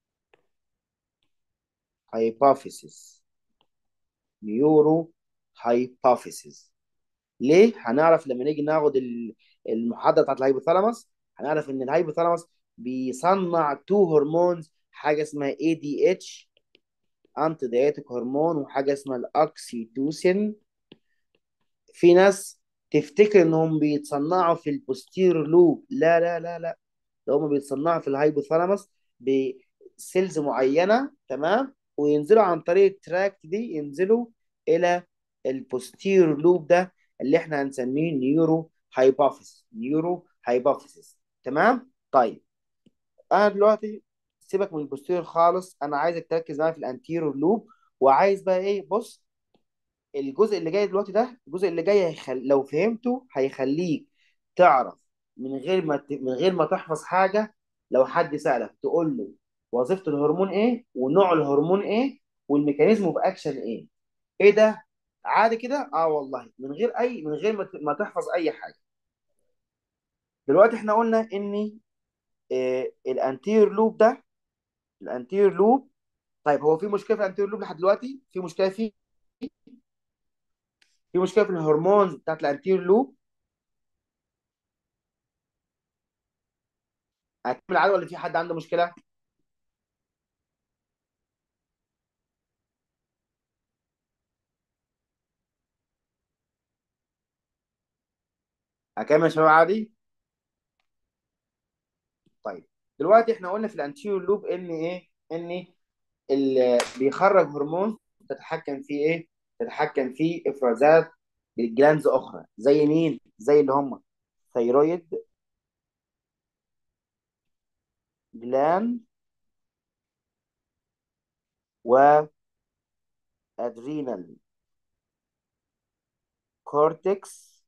هايبوفيسيس نيورو هايبوفيسيس ليه هنعرف لما نيجي ناخد ال- المحاضره بتاعت الهايبوثالاموس هنعرف ان الهايبوثالاموس بيصنع تو هرمونز حاجه اسمها اي دي اتش انتي دايتك هرمون وحاجه اسمها الاكسيتوسين في ناس تفتكر انهم بيتصنعوا في البوستير لوب لا لا لا لا ده هم بيتصنعوا في الهايبوثالاموس بسيلز معينه تمام وينزلوا عن طريق التراكت دي ينزلوا الى البوستير لوب ده اللي احنا هنسميه نيورو هايبوفيس نيورو هايبوفيسيس تمام طيب انا دلوقتي سيبك من البوستير خالص انا عايزك تركز معايا في الانتيرور لوب وعايز بقى ايه بص الجزء اللي جاي دلوقتي ده الجزء اللي جاي هيخل... لو فهمته هيخليك تعرف من غير ما ت... من غير ما تحفظ حاجة لو حد سألك تقول له وظيفة الهرمون ايه ونوع الهرمون ايه والميكانيزم اوف اكشن ايه ايه ده عادي كده اه والله من غير اي من غير ما, ت... ما تحفظ اي حاجة دلوقتي احنا قلنا ان آه الانتير لوب ده الانتير لوب طيب هو في مشكلة في الانتير لوب لحد دلوقتي في مشكلة فيه في مشكله في الهرمونز بتاعت الانتير لوب هتكمل عادي ولا في حد عنده مشكله هكمل يا شباب عادي طيب دلوقتي احنا قلنا في الانتير لوب ان ايه ان اللي بيخرج هرمون تتحكم في ايه تتحكم في افرازات جلاندز اخرى زي مين زي اللي هم ثيرويد جلاند و ادرينال كورتكس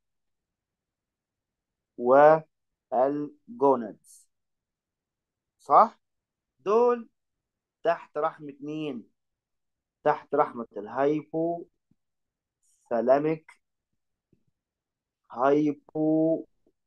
والجونادز صح دول تحت رحمة مين تحت رحمة الهايبو ثالاميك هايبو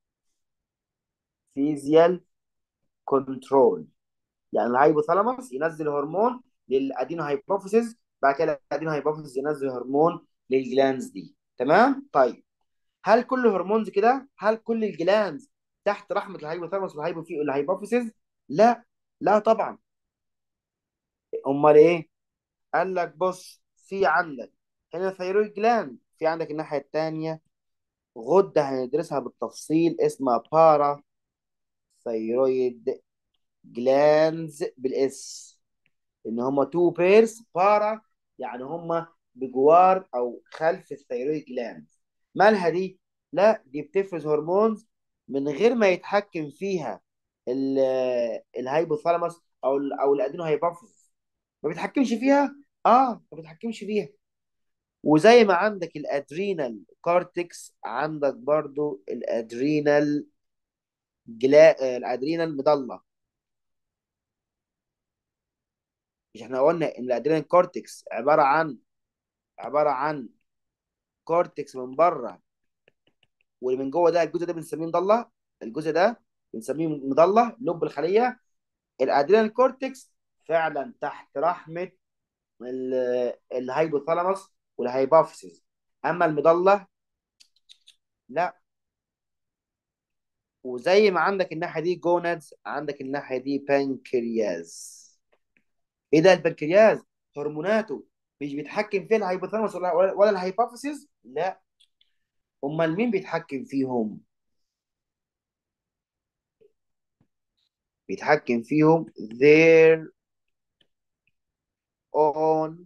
فيزيال كنترول يعني الهايبوثالاموس ينزل هرمون للادينو هايبوفيسيس بعد كده الادينو هايبوفيسيس ينزل هرمون للجلانز دي تمام طيب هل كل الهرمونز كده هل كل الجلانز تحت رحمه الهايبوثالاموس والهايبوفي الهايبوفيسيس لا لا طبعا امال ايه قال لك بص في عندك هنا ثيرويد جلاند في عندك الناحيه الثانيه غده هندرسها بالتفصيل اسمها بارا ثيرويد جلانز بالاس ان هما تو بيرز بارا يعني هما بجوار او خلف الثيرويد جلاند مالها دي لا دي بتفرز هرمونز من غير ما يتحكم فيها الهايبوثالاموس او ال او الادينو هايبوفيز ما بيتحكمش فيها اه ما بيتحكمش فيها وزي ما عندك الادرينال كورتكس عندك برضو الادرينال جلا الادرينال مضله مش احنا قلنا ان الادرينال كورتكس عباره عن عباره عن كورتكس من بره واللي من جوه ده الجزء ده بنسميه مضله الجزء ده بنسميه مضله لب الخليه الادرينال كورتكس فعلا تحت رحمه الهايبوثالاموس والهايبوفيسيس اما المضله لا وزي ما عندك الناحيه دي جونادز عندك الناحيه دي بانكرياز ايه ده البنكرياز هرموناته مش بيتحكم فيها الهايبوثالاموس ولا ولا الهايبوفيسيس لا امال مين بيتحكم فيهم بيتحكم فيهم their own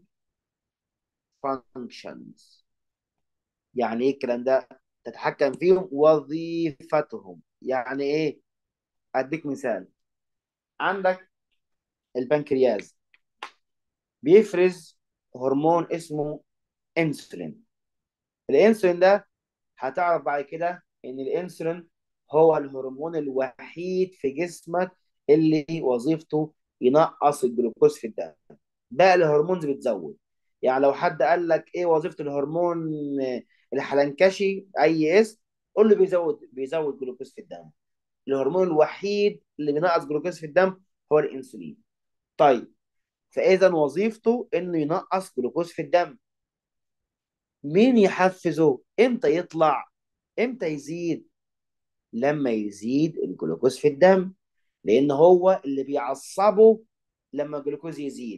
functions يعني ايه الكلام ده تتحكم فيهم وظيفتهم يعني ايه اديك مثال عندك البنكرياز بيفرز هرمون اسمه انسولين الانسولين ده هتعرف بعد كده ان الانسولين هو الهرمون الوحيد في جسمك اللي وظيفته ينقص الجلوكوز في الدم باقي الهرمونز بتزود يعني لو حد قال لك ايه وظيفه الهرمون الحلنكشي اي اسم قول له بيزود بيزود جلوكوز في الدم الهرمون الوحيد اللي بينقص جلوكوز في الدم هو الانسولين طيب فاذا وظيفته انه ينقص جلوكوز في الدم مين يحفزه امتى يطلع امتى يزيد لما يزيد الجلوكوز في الدم لان هو اللي بيعصبه لما الجلوكوز يزيد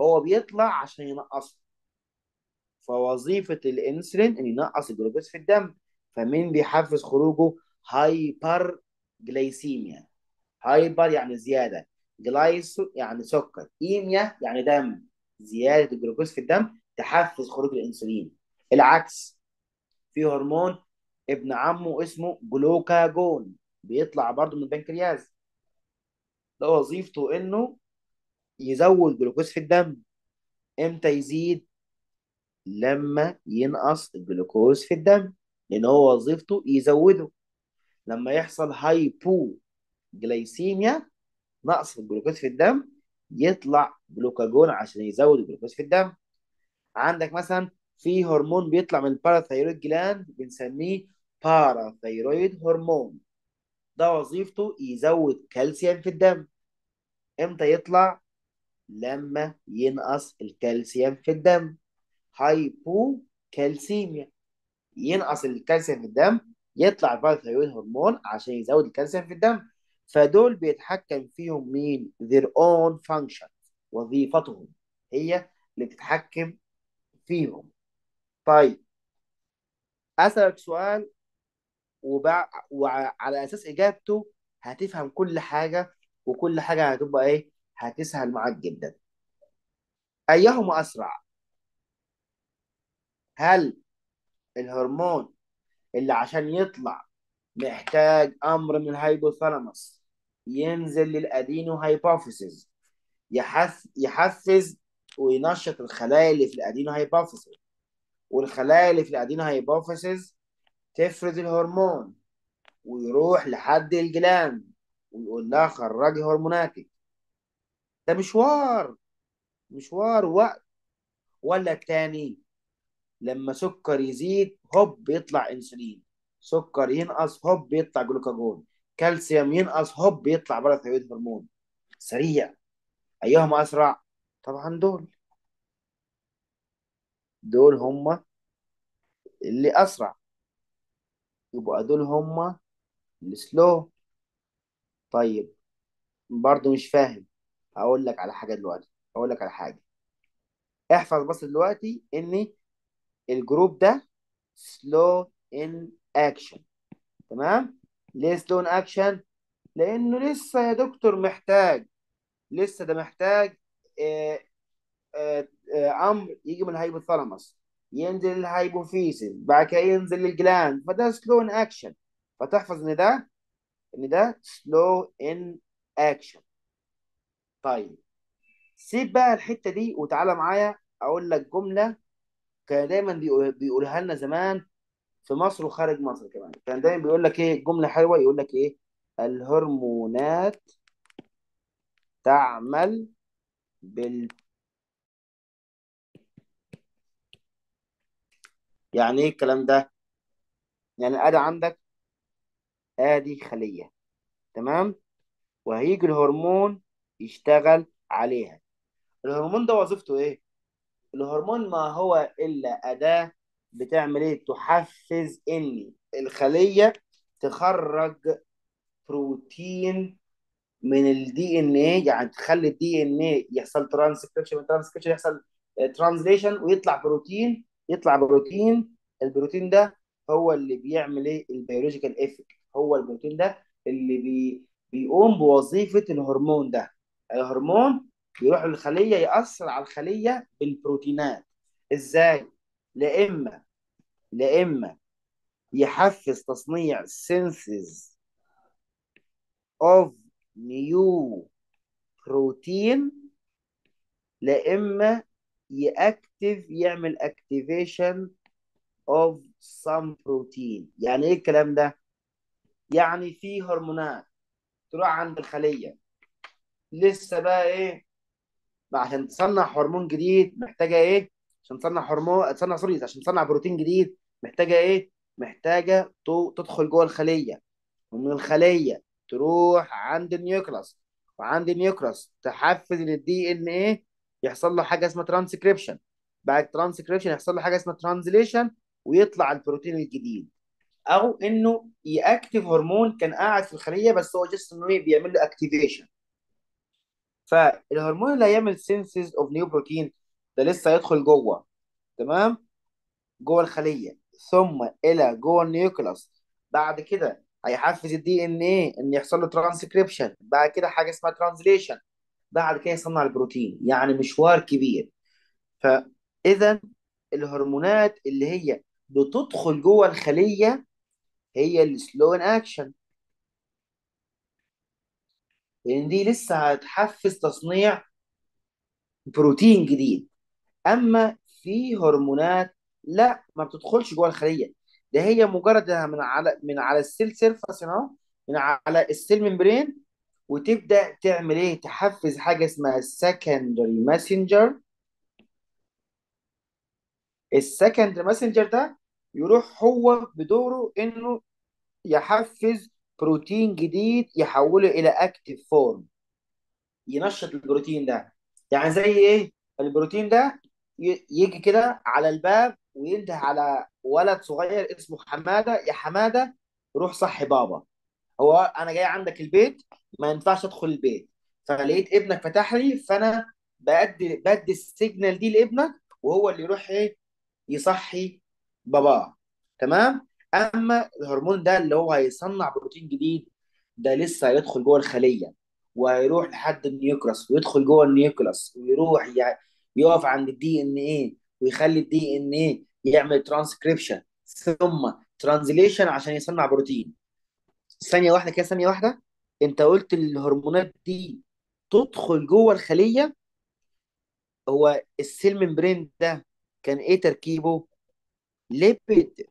هو بيطلع عشان ينقصه فوظيفة الانسولين ان ينقص الجلوكوز في الدم فمين بيحفز خروجه هايبر جلايسيميا هايبر يعني زيادة جلايسو يعني سكر ايميا يعني دم زيادة الجلوكوز في الدم تحفز خروج الانسولين العكس في هرمون ابن عمه اسمه جلوكاجون بيطلع برضه من البنكرياس ده وظيفته انه يزود جلوكوز في الدم امتى يزيد لما ينقص الجلوكوز في الدم لان هو وظيفته يزوده لما يحصل هايبو جلايسيميا نقص في الجلوكوز في الدم يطلع جلوكاجون عشان يزود الجلوكوز في الدم عندك مثلا في هرمون بيطلع من الباراثايرويد جلاند بنسميه باراثايرويد هرمون ده وظيفته يزود كالسيوم في الدم امتى يطلع لما ينقص الكالسيوم في الدم هايبو كالسيميا ينقص الكالسيوم في الدم يطلع الباراثايرويد هرمون عشان يزود الكالسيوم في الدم فدول بيتحكم فيهم مين their own function وظيفتهم هي اللي بتتحكم فيهم طيب أسألك سؤال وبع... وعلى أساس إجابته هتفهم كل حاجة وكل حاجة هتبقى إيه هتسهل معاك جدا أيهما أسرع هل الهرمون اللي عشان يطلع محتاج أمر من الهيبوثالاموس ينزل للأدينو هايبوفيسيس يحث يحفز وينشط الخلايا اللي في الأدينو هايبوفيسيس والخلايا اللي في الأدينو هايبوفيسيس تفرز الهرمون ويروح لحد الجلاند ويقول لها خرجي هرموناتك ده مشوار مشوار وقت ولا التاني لما سكر يزيد هوب يطلع انسولين سكر ينقص هوب يطلع جلوكاجون كالسيوم ينقص هوب يطلع باراثايرويد هرمون سريع ايهما اسرع طبعا دول دول هم اللي اسرع يبقى دول هم السلو طيب برضو مش فاهم هقول لك على حاجه دلوقتي هقول لك على حاجه احفظ بس دلوقتي ان الجروب ده سلو ان اكشن تمام ليه سلو ان اكشن لانه لسه يا دكتور محتاج لسه ده محتاج آه آه آه امر يجي من الهايبوثالاموس ينزل الهايبوفيسيس بعد كده ينزل للجلاند فده سلو ان اكشن فتحفظ ان ده ان ده سلو ان اكشن طيب سيب بقى الحته دي وتعالى معايا اقول لك جمله كان دايما بيقول- بيقولها لنا زمان في مصر وخارج مصر كمان كان دايما بيقول لك ايه جمله حلوه يقول لك ايه الهرمونات تعمل بال يعني ايه الكلام ده يعني ادي عندك ادي خليه تمام وهيجي الهرمون يشتغل عليها الهرمون ده وظيفته ايه الهرمون ما هو الا اداه بتعمل ايه تحفز ان الخليه تخرج بروتين من الدي ان ايه يعني تخلي الدي ان ايه يحصل ترانسكريبشن من ترانسكريبشن يحصل ترانزليشن ويطلع بروتين يطلع بروتين البروتين ده هو اللي بيعمل ايه البيولوجيكال افكت هو البروتين ده اللي بي بيقوم بوظيفه الهرمون ده الهرمون بيروح للخليه ياثر على الخليه بالبروتينات ازاي لا اما لا اما يحفز تصنيع سينثيز اوف نيو بروتين لا اما يأكتف يعمل اكتيفيشن اوف سم بروتين يعني ايه الكلام ده يعني في هرمونات تروح عند الخليه لسه بقى ايه ما عشان تصنع هرمون جديد محتاجه ايه عشان تصنع هرمون تصنع سوري عشان تصنع بروتين جديد محتاجه ايه محتاجه تو- تدخل جوه الخليه ومن الخليه تروح عند النيوكلاس وعند النيوكلاس تحفز الدي ان ايه يحصل له حاجه اسمها ترانسكريبشن بعد ترانسكريبشن يحصل له حاجه اسمها ترانزليشن ويطلع البروتين الجديد او انه ياكتف هرمون كان قاعد في الخليه بس هو جست انه إيه؟ بيعمل له اكتيفيشن فالهرمون اللي هيعمل سينسز اوف نيو بروتين ده لسه هيدخل جوه تمام جوه الخليه ثم الى جوه النيوكلاس بعد كده هيحفز الدي ان ايه ان يحصل له ترانسكريبشن بعد كده حاجه اسمها ترانزليشن بعد كده يصنع البروتين يعني مشوار كبير فاذا الهرمونات اللي هي بتدخل جوه الخليه هي السلو ان اكشن لان دي لسه هتحفز تصنيع بروتين جديد اما في هرمونات لا ما بتدخلش جوه الخليه ده هي مجرد إنها من على من على السيل سيرفس اهو من على السيل ممبرين وتبدا تعمل ايه تحفز حاجه اسمها السكندري ماسنجر السكندري ماسنجر ده يروح هو بدوره انه يحفز بروتين جديد يحوله الى اكتيف فورم ينشط البروتين ده يعني زي ايه البروتين ده ي- يجي كده على الباب وينده على ولد صغير اسمه حماده يا حماده روح صحي بابا هو انا جاي عندك البيت ما ينفعش ادخل البيت فلقيت ابنك فتح لي فانا بدي بدي السيجنال دي لابنك وهو اللي يروح ايه يصحي باباه تمام اما الهرمون ده اللي هو هيصنع بروتين جديد ده لسه هيدخل جوه الخليه وهيروح لحد النيوكلاس ويدخل جوه النيوكلاس ويروح ي- يقف عند الدي ان ايه ويخلي الدي ان ايه يعمل ترانسكريبشن ثم ترانزليشن عشان يصنع بروتين ثانيه واحده كده ثانيه واحده انت قلت الهرمونات دي تدخل جوه الخليه هو السيل ممبرين ده كان ايه تركيبه ليبيد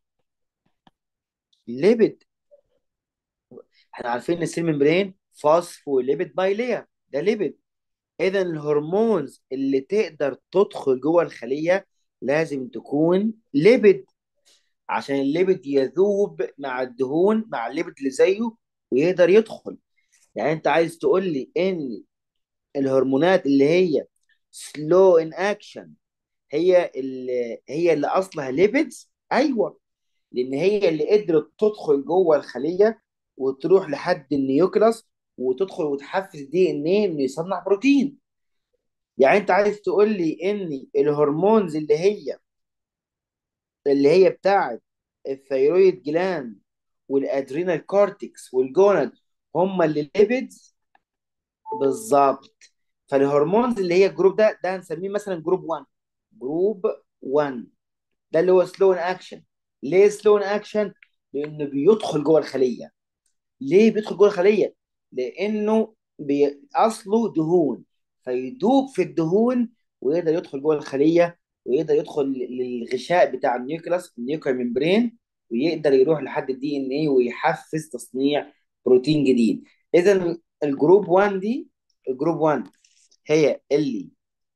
ليبيد احنا عارفين ان السيل ممبرين فوسفوليبيد بايلير ده ليبيد اذا الهرمونز اللي تقدر تدخل جوه الخليه لازم تكون ليبيد عشان الليبيد يذوب مع الدهون مع الليبيد اللي زيه ويقدر يدخل يعني انت عايز تقول لي ان الهرمونات اللي هي سلو ان اكشن هي اللي هي اللي اصلها ليبيدز ايوه لان هي اللي قدرت تدخل جوه الخليه وتروح لحد النيوكلاس وتدخل وتحفز دي ان ايه انه يصنع بروتين يعني انت عايز تقول لي ان الهرمونز اللي هي اللي هي بتاعت الثيرويد جلاند والادرينال كورتكس والجوناد هم اللي ليبيدز بالظبط فالهرمونز اللي هي الجروب ده ده هنسميه مثلا جروب 1 جروب 1 ده اللي هو سلو اكشن ليه سلو اكشن لانه بيدخل جوه الخليه ليه بيدخل جوه الخليه لانه بي... اصله دهون فيدوب في الدهون ويقدر يدخل جوه الخليه ويقدر يدخل للغشاء بتاع النيوكلاس النيوكلير ممبرين ويقدر يروح لحد الدي ان ايه ويحفز تصنيع بروتين جديد اذا الجروب 1 دي الجروب 1 هي اللي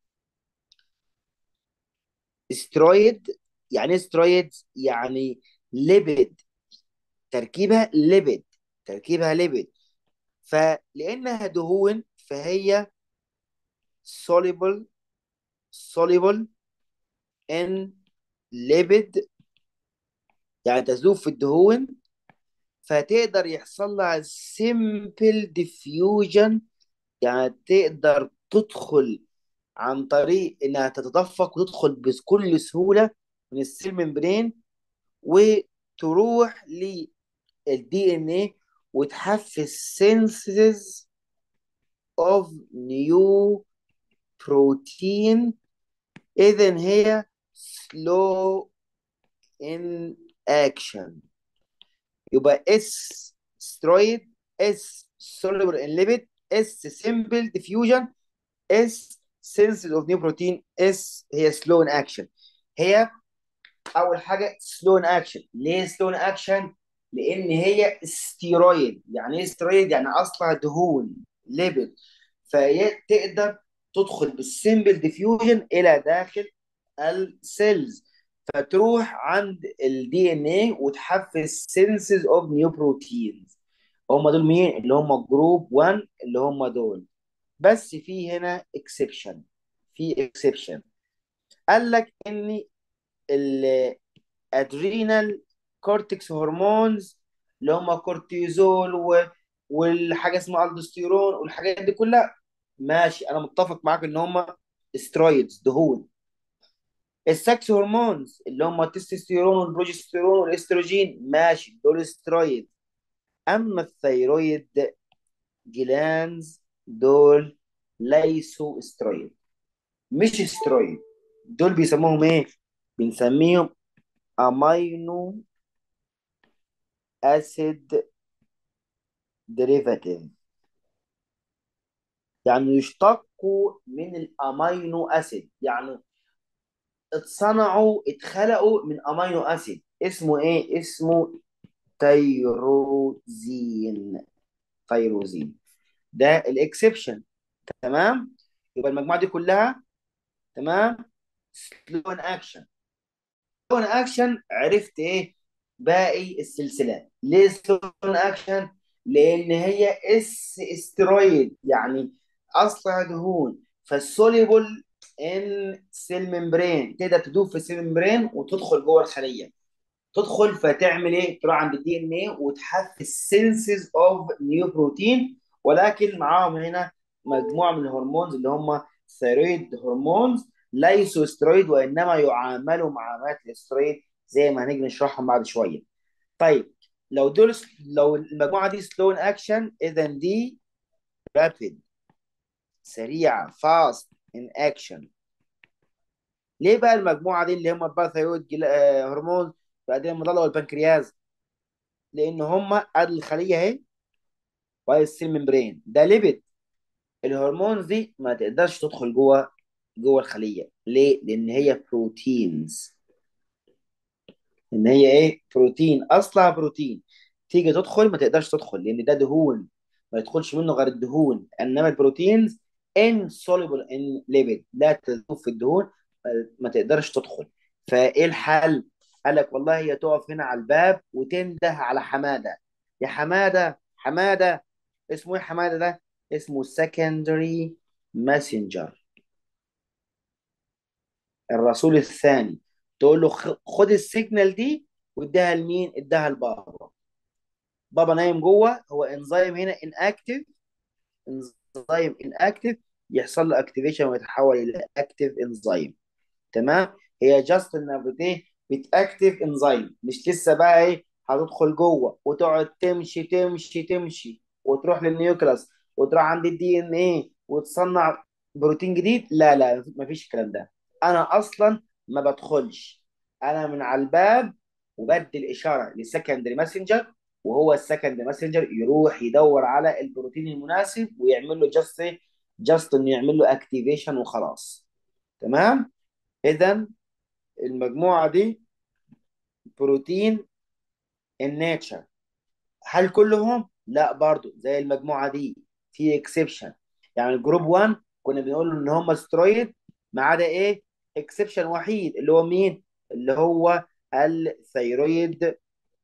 استرويد يعني ايه استرويد يعني ليبيد تركيبها ليبيد تركيبها ليبيد فلانها دهون فهي soluble soluble in lipid يعني تذوب في الدهون فتقدر يحصل لها simple diffusion يعني تقدر تدخل عن طريق انها تتدفق وتدخل بكل سهولة من السيل ممبرين وتروح للدي ان ايه وتحفز synthesis of new protein اذا هي slow in action يبقى S steroid S soluble in lipid S simple diffusion S sensitive of new protein S هي slow in action هي اول حاجه slow in action ليه slow in action لان هي ستيرويد يعني ايه ستيرويد يعني اصلها دهون ليبيد فهي تقدر تدخل بالسيمبل ديفيوجن الى داخل السيلز فتروح عند الدي ان ايه وتحفز سينسز اوف نيو بروتينز هم دول مين اللي هم جروب 1 اللي هم دول بس في هنا اكسبشن في اكسبشن قال لك ان الادرينال كورتكس هرمونز اللي هم كورتيزول و... والحاجه اسمها الدوستيرون والحاجات دي كلها ماشي انا متفق معاك ان هم استرويدز دهون السكس هرمونز اللي هم التستوستيرون والبروجستيرون والاستروجين ماشي دول استرويد اما الثيرويد جلانز دول ليسوا استرويد مش استرويد دول بيسموهم ايه بنسميهم امينو اسيد ديريفاتيف يعني يشتقوا من الامينو اسيد يعني اتصنعوا اتخلقوا من امينو اسيد اسمه ايه اسمه تيروزين تيروزين ده الاكسبشن تمام يبقى المجموعه دي كلها تمام سلو اكشن سلو اكشن عرفت ايه باقي السلسله ليه سلو اكشن لان هي اس استرويد يعني اصلها دهون فالسوليبل ان سيل ممبرين تقدر تدوب في السيل ممبرين وتدخل جوه الخليه تدخل فتعمل ايه تروح عند الدي ان ايه وتحفز سينسز اوف نيو بروتين ولكن معاهم هنا مجموعه من الهرمونز اللي هم ثيرويد هرمونز ليسوا استرويد وانما يعاملوا معاملات الاسترويد زي ما هنيجي نشرحهم بعد شويه طيب لو دول لو المجموعه دي سلو اكشن اذا دي رابيد سريعه فاست ان اكشن ليه بقى المجموعه دي اللي هم الباراثايرويد جل... آه، هرمون الادرينال المضله والبنكرياس لان هم ادي الخليه اهي وادي السيل ممبرين ده ليبيد الهرمونز دي ما تقدرش تدخل جوه جوه الخليه ليه لان هي بروتينز ان هي ايه بروتين اصلها بروتين تيجي تدخل ما تقدرش تدخل لان ده دهون ما يدخلش منه غير الدهون انما البروتينز insoluble in lipid لا تذوب في الدهون ما تقدرش تدخل فايه الحل قال لك والله هي تقف هنا على الباب وتنده على حماده يا حماده حماده اسمه ايه حماده ده اسمه secondary messenger الرسول الثاني تقول له خ- خد السيجنال دي واديها لمين اديها لبابا بابا نايم جوه هو انزيم هنا inactive انزيم inactive يحصل له اكتيفيشن ويتحول الى اكتيف انزيم تمام هي جاست انها بت ايه بتاكتيف انزيم مش لسه بقى ايه هتدخل جوه وتقعد تمشي تمشي تمشي وتروح للنيوكلاس وتروح عند الدي ان ايه وتصنع بروتين جديد لا لا مفيش الكلام ده انا اصلا ما بدخلش انا من على الباب وبدي الاشاره للسكندري ماسنجر وهو السكندري ماسنجر يروح يدور على البروتين المناسب ويعمل له جاست ايه جاست انه يعمل له اكتيفيشن وخلاص تمام اذا المجموعه دي بروتين الناتشر هل كلهم لا برضو زي المجموعه دي في اكسبشن يعني الجروب 1 كنا بنقول ان هم سترويد ما عدا ايه اكسبشن وحيد اللي هو مين اللي هو الثيرويد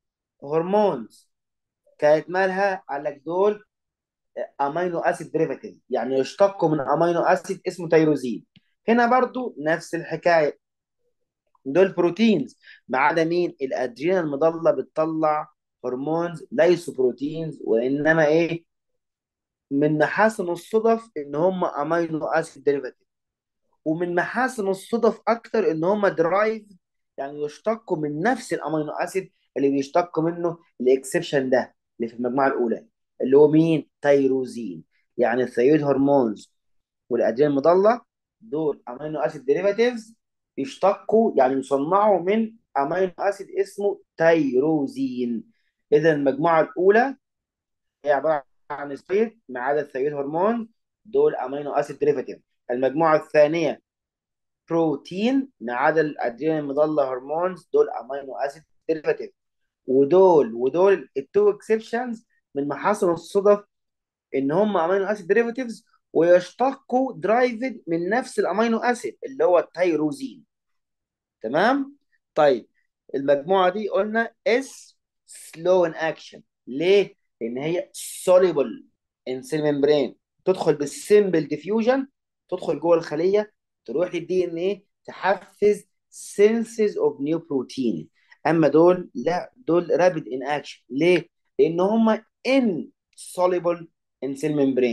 هرمونز كانت مالها قال لك دول امينو اسيد ديريفاتيف يعني يشتقوا من امينو اسيد اسمه تيروزين هنا برضو نفس الحكايه دول بروتينز ما عدا مين الادرينال المضله بتطلع هرمونز ليسوا بروتينز وانما ايه من محاسن الصدف ان هم امينو اسيد ديريفاتيف ومن محاسن الصدف اكتر ان هم درايف يعني يشتقوا من نفس الامينو اسيد اللي بيشتق منه الاكسبشن ده اللي في المجموعه الاولى اللي هو مين تيروزين يعني الثيرويد هرمونز والادرينال المضله دول امينو اسيد ديريفاتيفز يشتقوا يعني يصنعوا من امينو اسيد اسمه تيروزين اذا المجموعه الاولى هي عباره عن ستريت ما عدا الثيرويد هرمون دول امينو اسيد ديريفاتيف المجموعه الثانيه بروتين ما عدا الادرينال المضله هرمونز دول امينو اسيد ديريفاتيف ودول ودول التو اكسبشنز من محاسن الصدف ان هم امينو اسيد ديريفاتيفز ويشتقوا درايفد من نفس الامينو اسيد اللي هو التيروزين تمام طيب المجموعه دي قلنا اس سلو ان اكشن ليه لان هي soluble in cell membrane تدخل بالسيمبل ديفيوجن تدخل جوه الخليه تروح للدي ان ايه تحفز سينسز اوف نيو بروتين اما دول لا دول رابيد ان اكشن ليه لان هم insoluble in cell membrane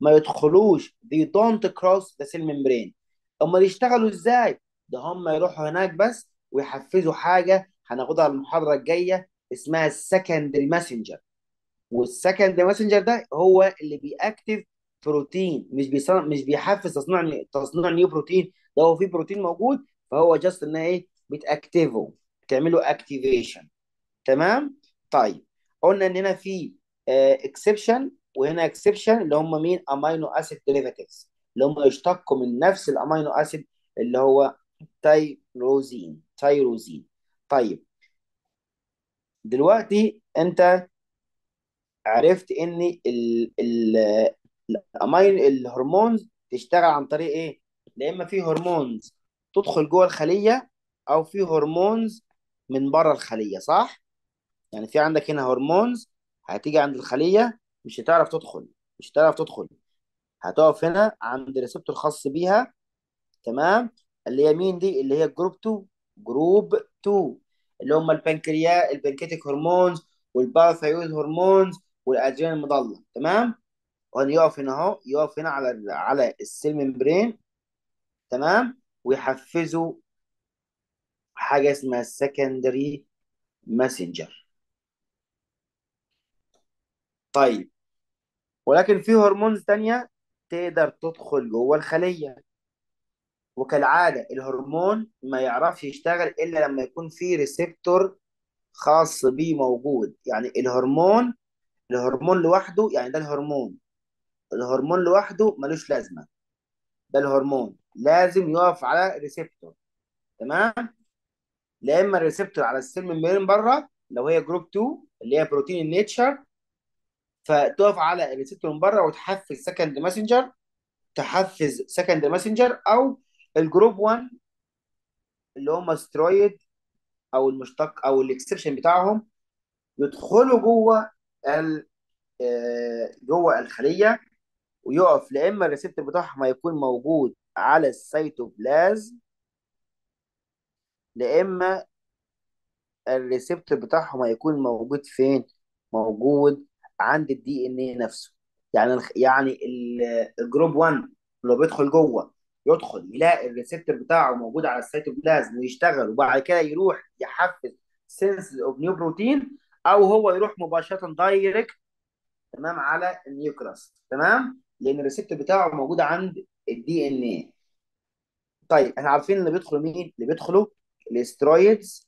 ما يدخلوش they don't cross the cell membrane امال يشتغلوا ازاي ده هم يروحوا هناك بس ويحفزوا حاجه هناخدها المحاضره الجايه اسمها السكندري ماسنجر والسكندري ماسنجر ده هو اللي بيأكتف بروتين مش بيصنع مش بيحفز تصنيع تصنيع نيو بروتين ده هو في بروتين موجود فهو جاست انها ايه بتاكتيفه بتعمله اكتيفيشن تمام طيب قلنا ان هنا في اكسبشن وهنا اكسبشن اللي هم مين امينو اسيد ديريفاتيفز اللي هم يشتقوا من نفس الامينو اسيد اللي هو تايروزين تايروزين طيب دلوقتي انت عرفت ان ال ال الامين الهرمونز تشتغل عن طريق ايه لا اما في هرمونز تدخل جوه الخليه او في هرمونز من بره الخليه صح يعني في عندك هنا هرمونز هتيجي عند الخليه مش هتعرف تدخل مش هتعرف تدخل هتقف هنا عند ريسبتور خاص بيها تمام اللي هي مين دي اللي هي جروب 2 جروب 2 اللي هم البنكرياس البنكيتيك هرمونز والباراثايرويد هرمونز والادرينال المضله تمام وهنا يقف هنا اهو يقف هنا على على السيل ممبرين تمام ويحفزوا حاجه اسمها السكندري ماسنجر طيب ولكن في هرمونز تانية تقدر تدخل جوه الخليه وكالعاده الهرمون ما يعرفش يشتغل الا لما يكون في ريسبتور خاص بيه موجود يعني الهرمون الهرمون لوحده يعني ده الهرمون الهرمون لوحده ملوش لازمه ده الهرمون لازم يقف على ريسبتور تمام لا اما الريسبتور على السيل ممبرين بره لو هي جروب 2 اللي هي بروتين النيتشر فتقف على الريسبتور من بره وتحفز سكند ماسنجر تحفز سكند ماسنجر او الجروب 1 اللي هم سترويد او المشتق او الاكسبشن بتاعهم يدخلوا جوه ال جوه الخليه ويقف لا اما الريسبتور بتاعهم هيكون موجود على السيتوبلازم لا اما الريسبتور بتاعهم هيكون موجود فين موجود عند الدي ان ايه نفسه يعني الخ... يعني الجروب 1 اللي بيدخل جوه يدخل يلاقي الريسبتور بتاعه موجود على السيتوبلازم ويشتغل وبعد كده يروح يحفز سينس اوف نيو بروتين او هو يروح مباشره دايركت تمام على النيوكلاس تمام لان الريسبتور بتاعه موجود عند الدي ان ايه طيب احنا عارفين اللي بيدخلوا مين اللي بيدخلوا الاسترويدز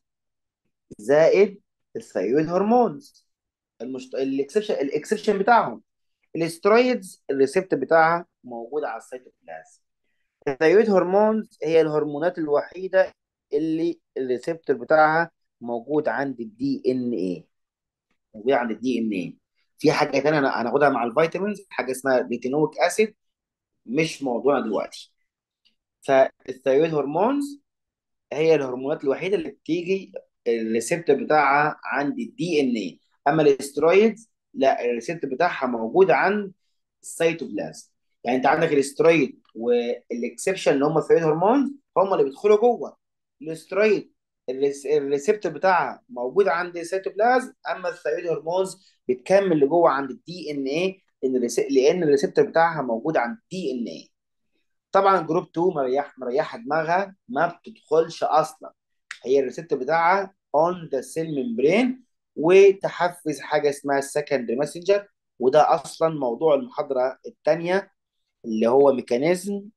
زائد الثايرويد هرمونز المشت... الاكسبشن الاكسبشن بتاعهم الاسترويدز الريسبتور بتاعها موجود على السيتوبلازم الثايرويد هرمونز هي الهرمونات الوحيده اللي الريسبتور بتاعها موجود عند الدي ان ايه موجود عند الدي ان ايه في حاجه ثانيه انا هناخدها مع الفيتامينز حاجه اسمها ريتينويك اسيد مش موضوعنا دلوقتي فالثايرويد هرمونز هي الهرمونات الوحيده اللي بتيجي الريسبتور بتاعها عند الدي ان ايه اما الاسترويدز لا الريسبتور بتاعها موجود عند السيتوبلازم يعني انت عندك الاسترويد والاكسبشن اللي هم الثايرويد هرمونز هم اللي بيدخلوا جوه الاسترويد الريسبتور بتاعها موجود عند السيتوبلازم اما الثايرويد هرمونز بتكمل لجوه عند الدي ان ايه لان الريسبتور بتاعها موجود عند الدي ان ايه طبعا جروب 2 مريح مريحه دماغها ما بتدخلش اصلا هي الريسبتور بتاعها اون ذا سيل ممبرين وتحفز حاجه اسمها السكندري ماسنجر وده اصلا موضوع المحاضره الثانيه اللي هو ميكانيزم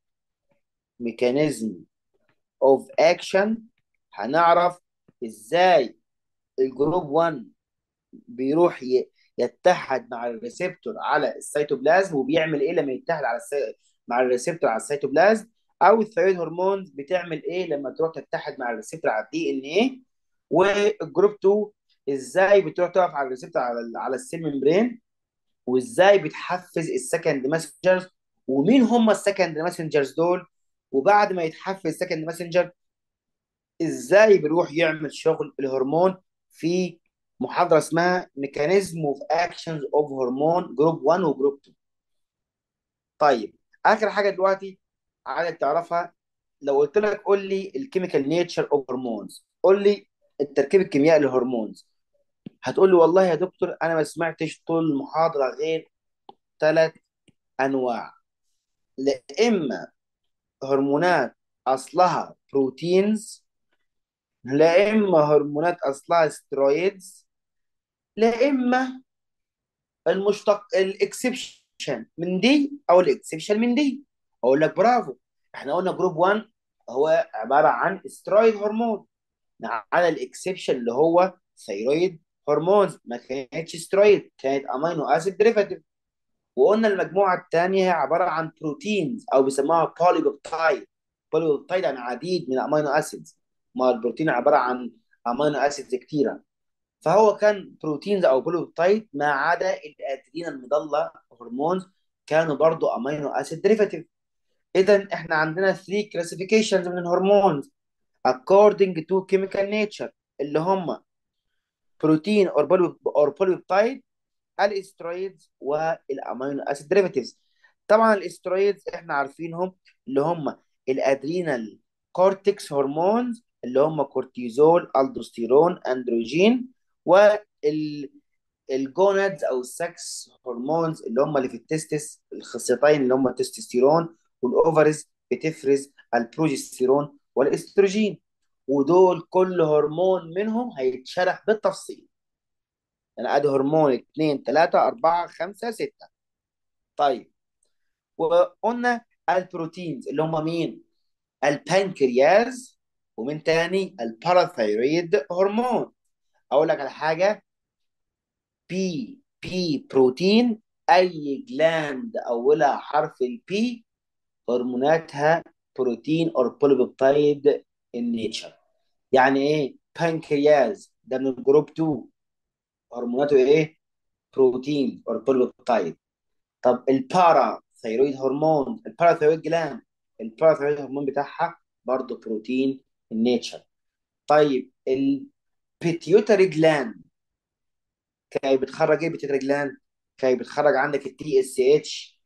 ميكانيزم اوف اكشن هنعرف ازاي الجروب 1 بيروح يتحد مع الريسبتور على السيتوبلازم وبيعمل ايه لما يتحد على السي... مع الريسبتور على السيتوبلازم او الثايرويد هرمونز بتعمل ايه لما تروح تتحد مع الريسبتور على الدي ان ايه والجروب 2 ازاي بتروح تقف على الريسبتور على على السيل ممبرين وازاي بتحفز السكند ماسنجرز ومين هم السكند ماسنجرز دول وبعد ما يتحفز السكند ماسنجر ازاي بيروح يعمل شغل الهرمون في محاضره اسمها ميكانيزم اوف اكشنز اوف هرمون جروب 1 وجروب 2 طيب اخر حاجه دلوقتي عايزك تعرفها لو قلت لك قول لي الكيميكال نيتشر اوف هرمونز قول لي التركيب الكيميائي للهرمونز هتقول لي والله يا دكتور انا ما سمعتش طول المحاضره غير ثلاث انواع لا اما هرمونات اصلها بروتينز لا اما هرمونات اصلها سترويدز لا اما المشتق الاكسبشن من دي او الاكسبشن من دي اقول لك برافو احنا قلنا جروب 1 هو عباره عن سترويد هرمون على الاكسبشن اللي هو ثيرويد هرمونز ما كانتش سترويد كانت امينو اسيد ديريفاتيف وقلنا المجموعه الثانيه هي عباره عن بروتينز او بيسموها بوليبيبتايد بوليبيبتايد يعني عديد من الامينو اسيدز ما البروتين عباره عن امينو اسيدز كتيره فهو كان بروتينز او بوليبيبتايد ما عدا الادرينال المضله هرمونز كانوا برضو امينو اسيد ديريفاتيف اذا احنا عندنا 3 كلاسيفيكيشنز من الهرمونز according to chemical nature اللي هم بروتين اور بوليبتايد الاسترويدز والامينو اسيد ديريفاتيفز طبعا الاسترويدز احنا عارفينهم اللي هم الادرينال كورتكس هرمونز اللي هم كورتيزول الدوستيرون اندروجين وال الجونادز او السكس هرمونز اللي هم اللي في التستس الخصيتين اللي هم التستوستيرون والاوفرز بتفرز البروجستيرون والاستروجين ودول كل هرمون منهم هيتشرح بالتفصيل يعني ادي هرمون 2 3 4 5 6 طيب وقلنا البروتينز اللي هم مين البنكرياز ومن تاني الباراثايرويد هرمون اقول لك على حاجه بي بي بروتين اي جلاند اولها حرف البي هرموناتها بروتين اور بوليبيبتايد ان نيتشر يعني ايه بانكرياز ده من الجروب 2 هرموناته ايه بروتين اور بوليبيبتايد طب البارا ثيرويد هرمون البارا ثيرويد جلاند البارا ثيرويد هرمون بتاعها برضه بروتين النيتشر طيب البيتيوتري جلاند كانت بتخرج ايه البيتيوتري جلاند كانت بتخرج عندك التي اس اتش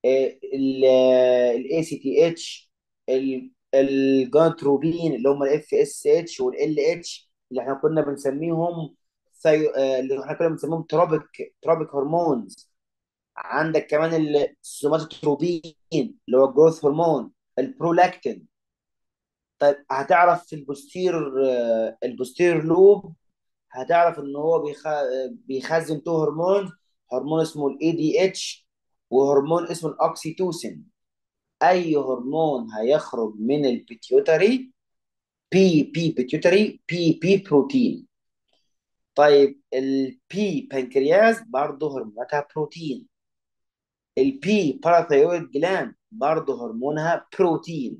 الاي سي تي اتش الجونتروبين اللي هم الاف اس اتش والال اتش اللي احنا كنا بنسميهم ثي... اللي احنا كنا بنسميهم تروبيك تروبيك هرمونز عندك كمان السوماتوتروبين اللي هو الجروث هرمون البرولاكتين طيب هتعرف في البوستير البوستير لوب هتعرف ان هو بيخ... بيخزن تو هرمون هرمون اسمه الاي دي اتش وهرمون اسمه الاوكسيتوسين اي هرمون هيخرج من البيتيوتري بي بي بيتيوتري بي بي بروتين طيب البي بنكرياس برضه هرموناتها بروتين البي باراثايرويد جلاند برضه هرمونها بروتين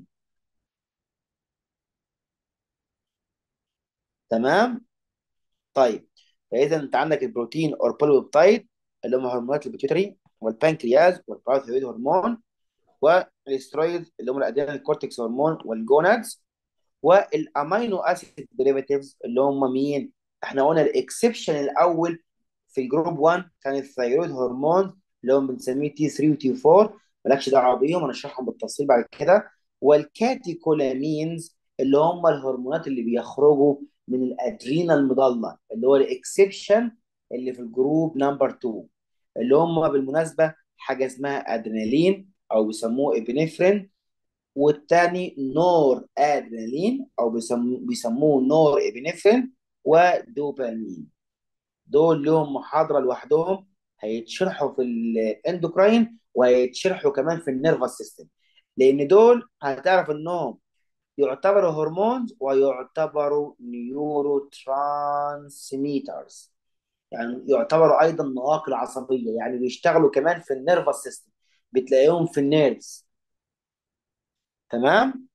تمام طيب فاذا انت عندك البروتين اور بوليبيبتايد اللي هم هرمونات البيتيوتري والبنكرياس والباراثايرويد هرمون والاسترويد اللي هم الادرينال كورتكس هرمون والجونادز والامينو اسيد ديريفاتيفز اللي هم مين؟ احنا قلنا الاكسبشن الاول في الجروب 1 كان الثيرويد هرمون اللي هم بنسميه تي 3 وتي 4 مالكش دعوه بيهم هنشرحهم بالتفصيل بعد كده والكاتيكولامينز اللي هم الهرمونات اللي بيخرجوا من الادرينال المضله اللي هو الاكسبشن اللي في الجروب نمبر 2 اللي هم بالمناسبه حاجه اسمها ادرينالين او بيسموه ابنفرين والتاني نور ادرينالين او بيسموه بيسموه نور ابنفرين ودوبامين دول لهم محاضره لوحدهم هيتشرحوا في الاندوكراين وهيتشرحوا كمان في النيرفس سيستم لان دول هتعرف انهم يعتبروا هرمونز ويعتبروا نيورو ترانسميترز يعني يعتبروا ايضا نواقل عصبيه يعني بيشتغلوا كمان في النيرفس سيستم بتلاقيهم في النيرفز تمام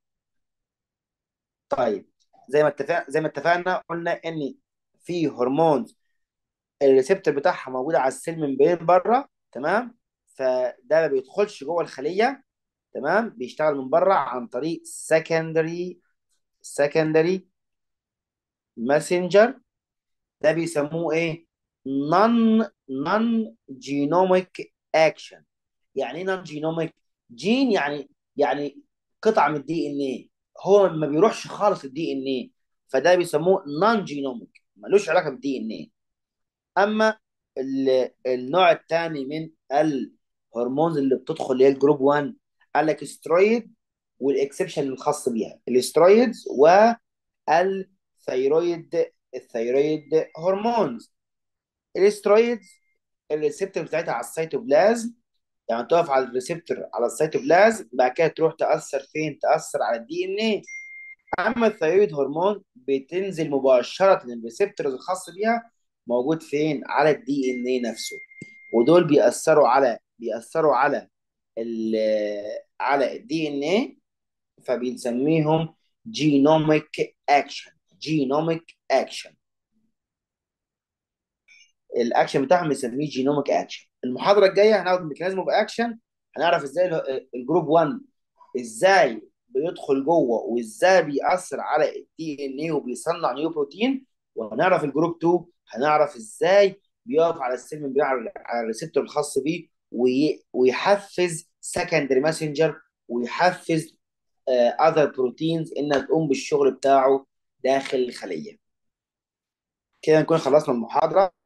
طيب زي ما اتفق زي ما اتفقنا قلنا ان في هرمونز الريسبتور بتاعها موجوده على السيل من بين بره تمام فده ما بيدخلش جوه الخليه تمام بيشتغل من بره عن طريق secondary secondary messenger ده بيسموه ايه non non genomic action يعني ايه نون جينوميك جين يعني يعني قطعه من الدي ان ايه هو ما بيروحش خالص الدي ان ايه فده بيسموه نون جينوميك ملوش علاقه بالدي ان ايه اما النوع الثاني من هرمونز اللي بتدخل اللي هي الجروب 1 قال لك سترويد والاكسبشن الخاص بيها الاسترويدز والثيرويد الثيرويد هرمونز الاسترويدز الريسبتور بتاعتها على السيتوبلازم يعني تقف على الريسبتور على السيتوبلازم بعد كده تروح تاثر فين تاثر على الدي ان ايه اما الثيرويد هرمون بتنزل مباشره للريسبتورز الخاص بيها موجود فين على الدي ان ايه نفسه ودول بيأثروا على بيأثروا على ال على الدي ان ايه فبنسميهم جينوميك اكشن جينوميك اكشن الاكشن بتاعهم بنسميه جينوميك اكشن المحاضره الجايه هناخد ميكانيزم اوف اكشن هنعرف ازاي ال- الجروب 1 ازاي بيدخل جوه وازاي بيأثر على الدي ان ايه وبيصنع نيو بروتين وهنعرف الجروب 2 هنعرف ازاي بيقف على السيل ممبرين على على الريسبتور الخاص بيه وي- ويحفز سكندري ماسنجر ويحفز اذر بروتينز انها تقوم بالشغل بتاعه داخل الخليه كده نكون خلصنا المحاضره